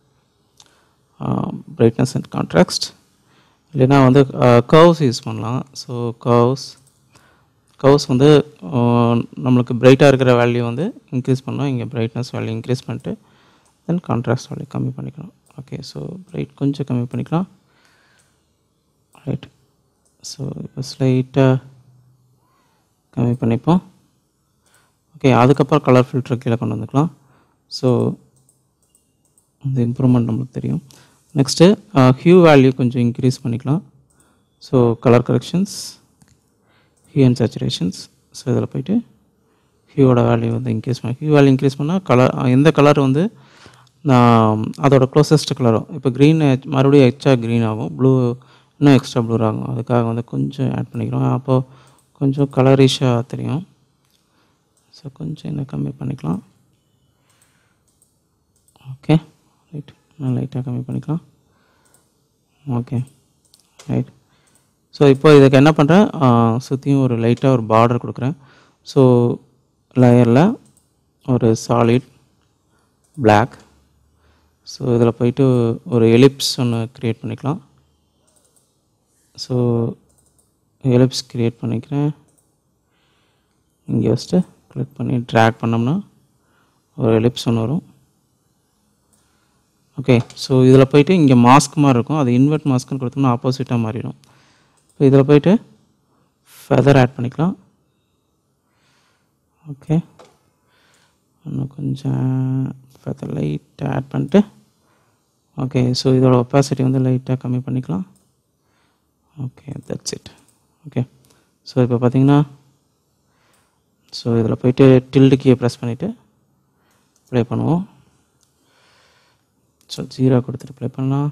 S1: பிரைட்னஸ் அண்ட் கான்ட்ராக்ஸ்ட் இல்லைன்னா வந்து கர்வ்ஸ் யூஸ் பண்ணலாம் ஸோ கர்வ்ஸ் கர்வ்ஸ் வந்து ஆஹ், நம்மளுக்கு பிரைட்டாக இருக்கிற வேல்யூ வந்து இன்க்ரீஸ் பண்ணோம் இங்கே பிரைட்னஸ் வேல்யூ இன்க்ரீஸ் பண்ணிட்டு தென் கான்ட்ராஸ்ட் வேல்யூ கம்மி பண்ணிக்கலாம் ஓகே ஸோ பிரைட் கொஞ்சம் கம்மி பண்ணிக்கலாம் ரைட் ஸோ இப்போ ஸ்லைட்டாக கம்மி பண்ணிப்போம் ஓகே அதுக்கப்புறம் கலர் ஃபில்டர் கீழே கொண்டு வந்துக்கலாம் ஸோ அந்த இம்ப்ரூவ்மெண்ட் நம்மளுக்கு தெரியும் நெக்ஸ்ட்டு ஹியூ வேல்யூ கொஞ்சம் இன்க்ரீஸ் பண்ணிக்கலாம் so colour corrections hue and saturations so இதில் போயிட்டு ஹியூவோட வேல்யூ வந்து இன்க்ரீஸ் பண்ண ஹியூ வேல்யூ இன்க்ரீஸ் பண்ணால் கலர் எந்த கலர் வந்து நான் அதோட க்ளோசஸ்ட் கலரும் இப்போ க்ரீன் மறுபடியும் எக்ஸ்ட்ரா க்ரீன் ஆகும் ப்ளூ இன்னும் எக்ஸ்ட்ரா ப்ளூ ஆகும் அதுக்காக வந்து கொஞ்சம் ஆட் பண்ணிக்கிறோம் அப்போது கொஞ்சம் கலரிஷாக தெரியும் ஸோ கொஞ்சம் இன்னும் கம்மி பண்ணிக்கலாம் ஓகே ரைட் நான் லைட்டாக கம்மி பண்ணிக்கலாம் ஓகே ரைட் ஸோ இப்போ இதுக்கு என்ன பண்ணுறேன் சுற்றியும் ஒரு லைட்டாக ஒரு பார்டர் கொடுக்குறேன் ஸோ லேயரில் ஒரு சாலிட் black ஸோ இதில் போயிட்டு ஒரு எலிப்ஸ் ஒன்று க்ரியேட் பண்ணிக்கலாம் ஸோ எலிப்ஸ் க்ரியேட் பண்ணிக்கிறேன் இங்கே வச்சுட்டு கிளிக் பண்ணி ட்ராக் பண்ணோம்னா ஒரு எலிப்ஸ் ஒன்று வரும் ஓகே ஸோ இதில் போயிட்டு இங்கே மாஸ்க் மாதிரி இருக்கும் அது இன்வெர்ட் மாஸ்க்னு கொடுத்தோம்னா ஆப்போசிட்டாக மாறிடும் இப்போ இதில் போயிட்டு ஃபெதர் ஆட் பண்ணிக்கலாம் ஓகே இன்னும் கொஞ்சம் ஃபெதர் லைட்டாக ஆட் பண்ணிட்டு ஓகே ஸோ இதோட ஒப்பாசிட்டி வந்து லைட்டாக கம்மி பண்ணிக்கலாம் okay that's it okay so இப்போ பார்த்தீங்கன்னா ஸோ இதில் போயிட்டு டில்டு கீயை ப்ரெஸ் பண்ணிவிட்டு ப்ளே பண்ணுவோம் ஸோ ஜீரோ கொடுத்துட்டு ப்ளே பண்ணலாம்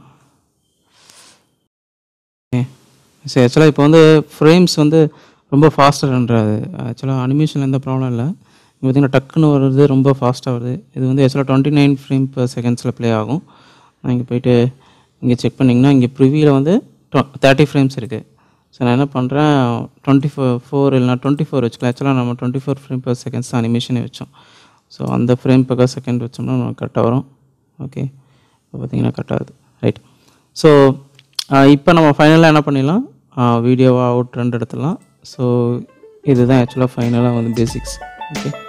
S1: ஓகே சரி ஆக்சுவலாக இப்போ வந்து ஃப்ரேம்ஸ் வந்து ரொம்ப ஃபாஸ்டர்ன்றது ஆக்சுவலாக அனிமேஷன் எந்த ப்ராப்ளம் இல்லை இங்கே பார்த்தீங்கன்னா டக்குன்னு வருது ரொம்ப ஃபாஸ்ட்டாக வருது இது வந்து ஆக்சுவலாக டுவெண்ட்டி நைன் ஃப்ரேம் பர் செகண்ட்ஸில் ப்ளே ஆகும் நான் இங்கே போயிட்டு இங்கே செக் பண்ணிங்கன்னா இங்கே ப்ரிவியில் வந்து தேர்ட்டி ஃப்ரேம்ஸ் இருக்குது ஸோ நான் என்ன பண்ணுறேன் டுவெண்ட்டி ஃபோர் ஃபோர் இல்லைனா டுவெண்ட்டி ஃபோர் வச்சுக்கலாம் ஆக்சுவலாக நம்ம twenty four frame per seconds தான் அனிமேஷனே வச்சோம் ஸோ அந்த ஃப்ரேம் பர் செகண்ட் வச்சோம்னா நமக்கு கரெக்டாக வரும் ஓகே இப்போ பார்த்தீங்கன்னா கரெக்டாக ஆகுது ரைட் ஸோ இப்போ நம்ம ஃபைனலாக என்ன பண்ணிடலாம் வீடியோவாக அவுட் ரெண்டு எடுத்துடலாம் ஸோ இதுதான் ஆக்சுவலாக ஃபைனலாக வந்து பேசிக்ஸ் ஓகே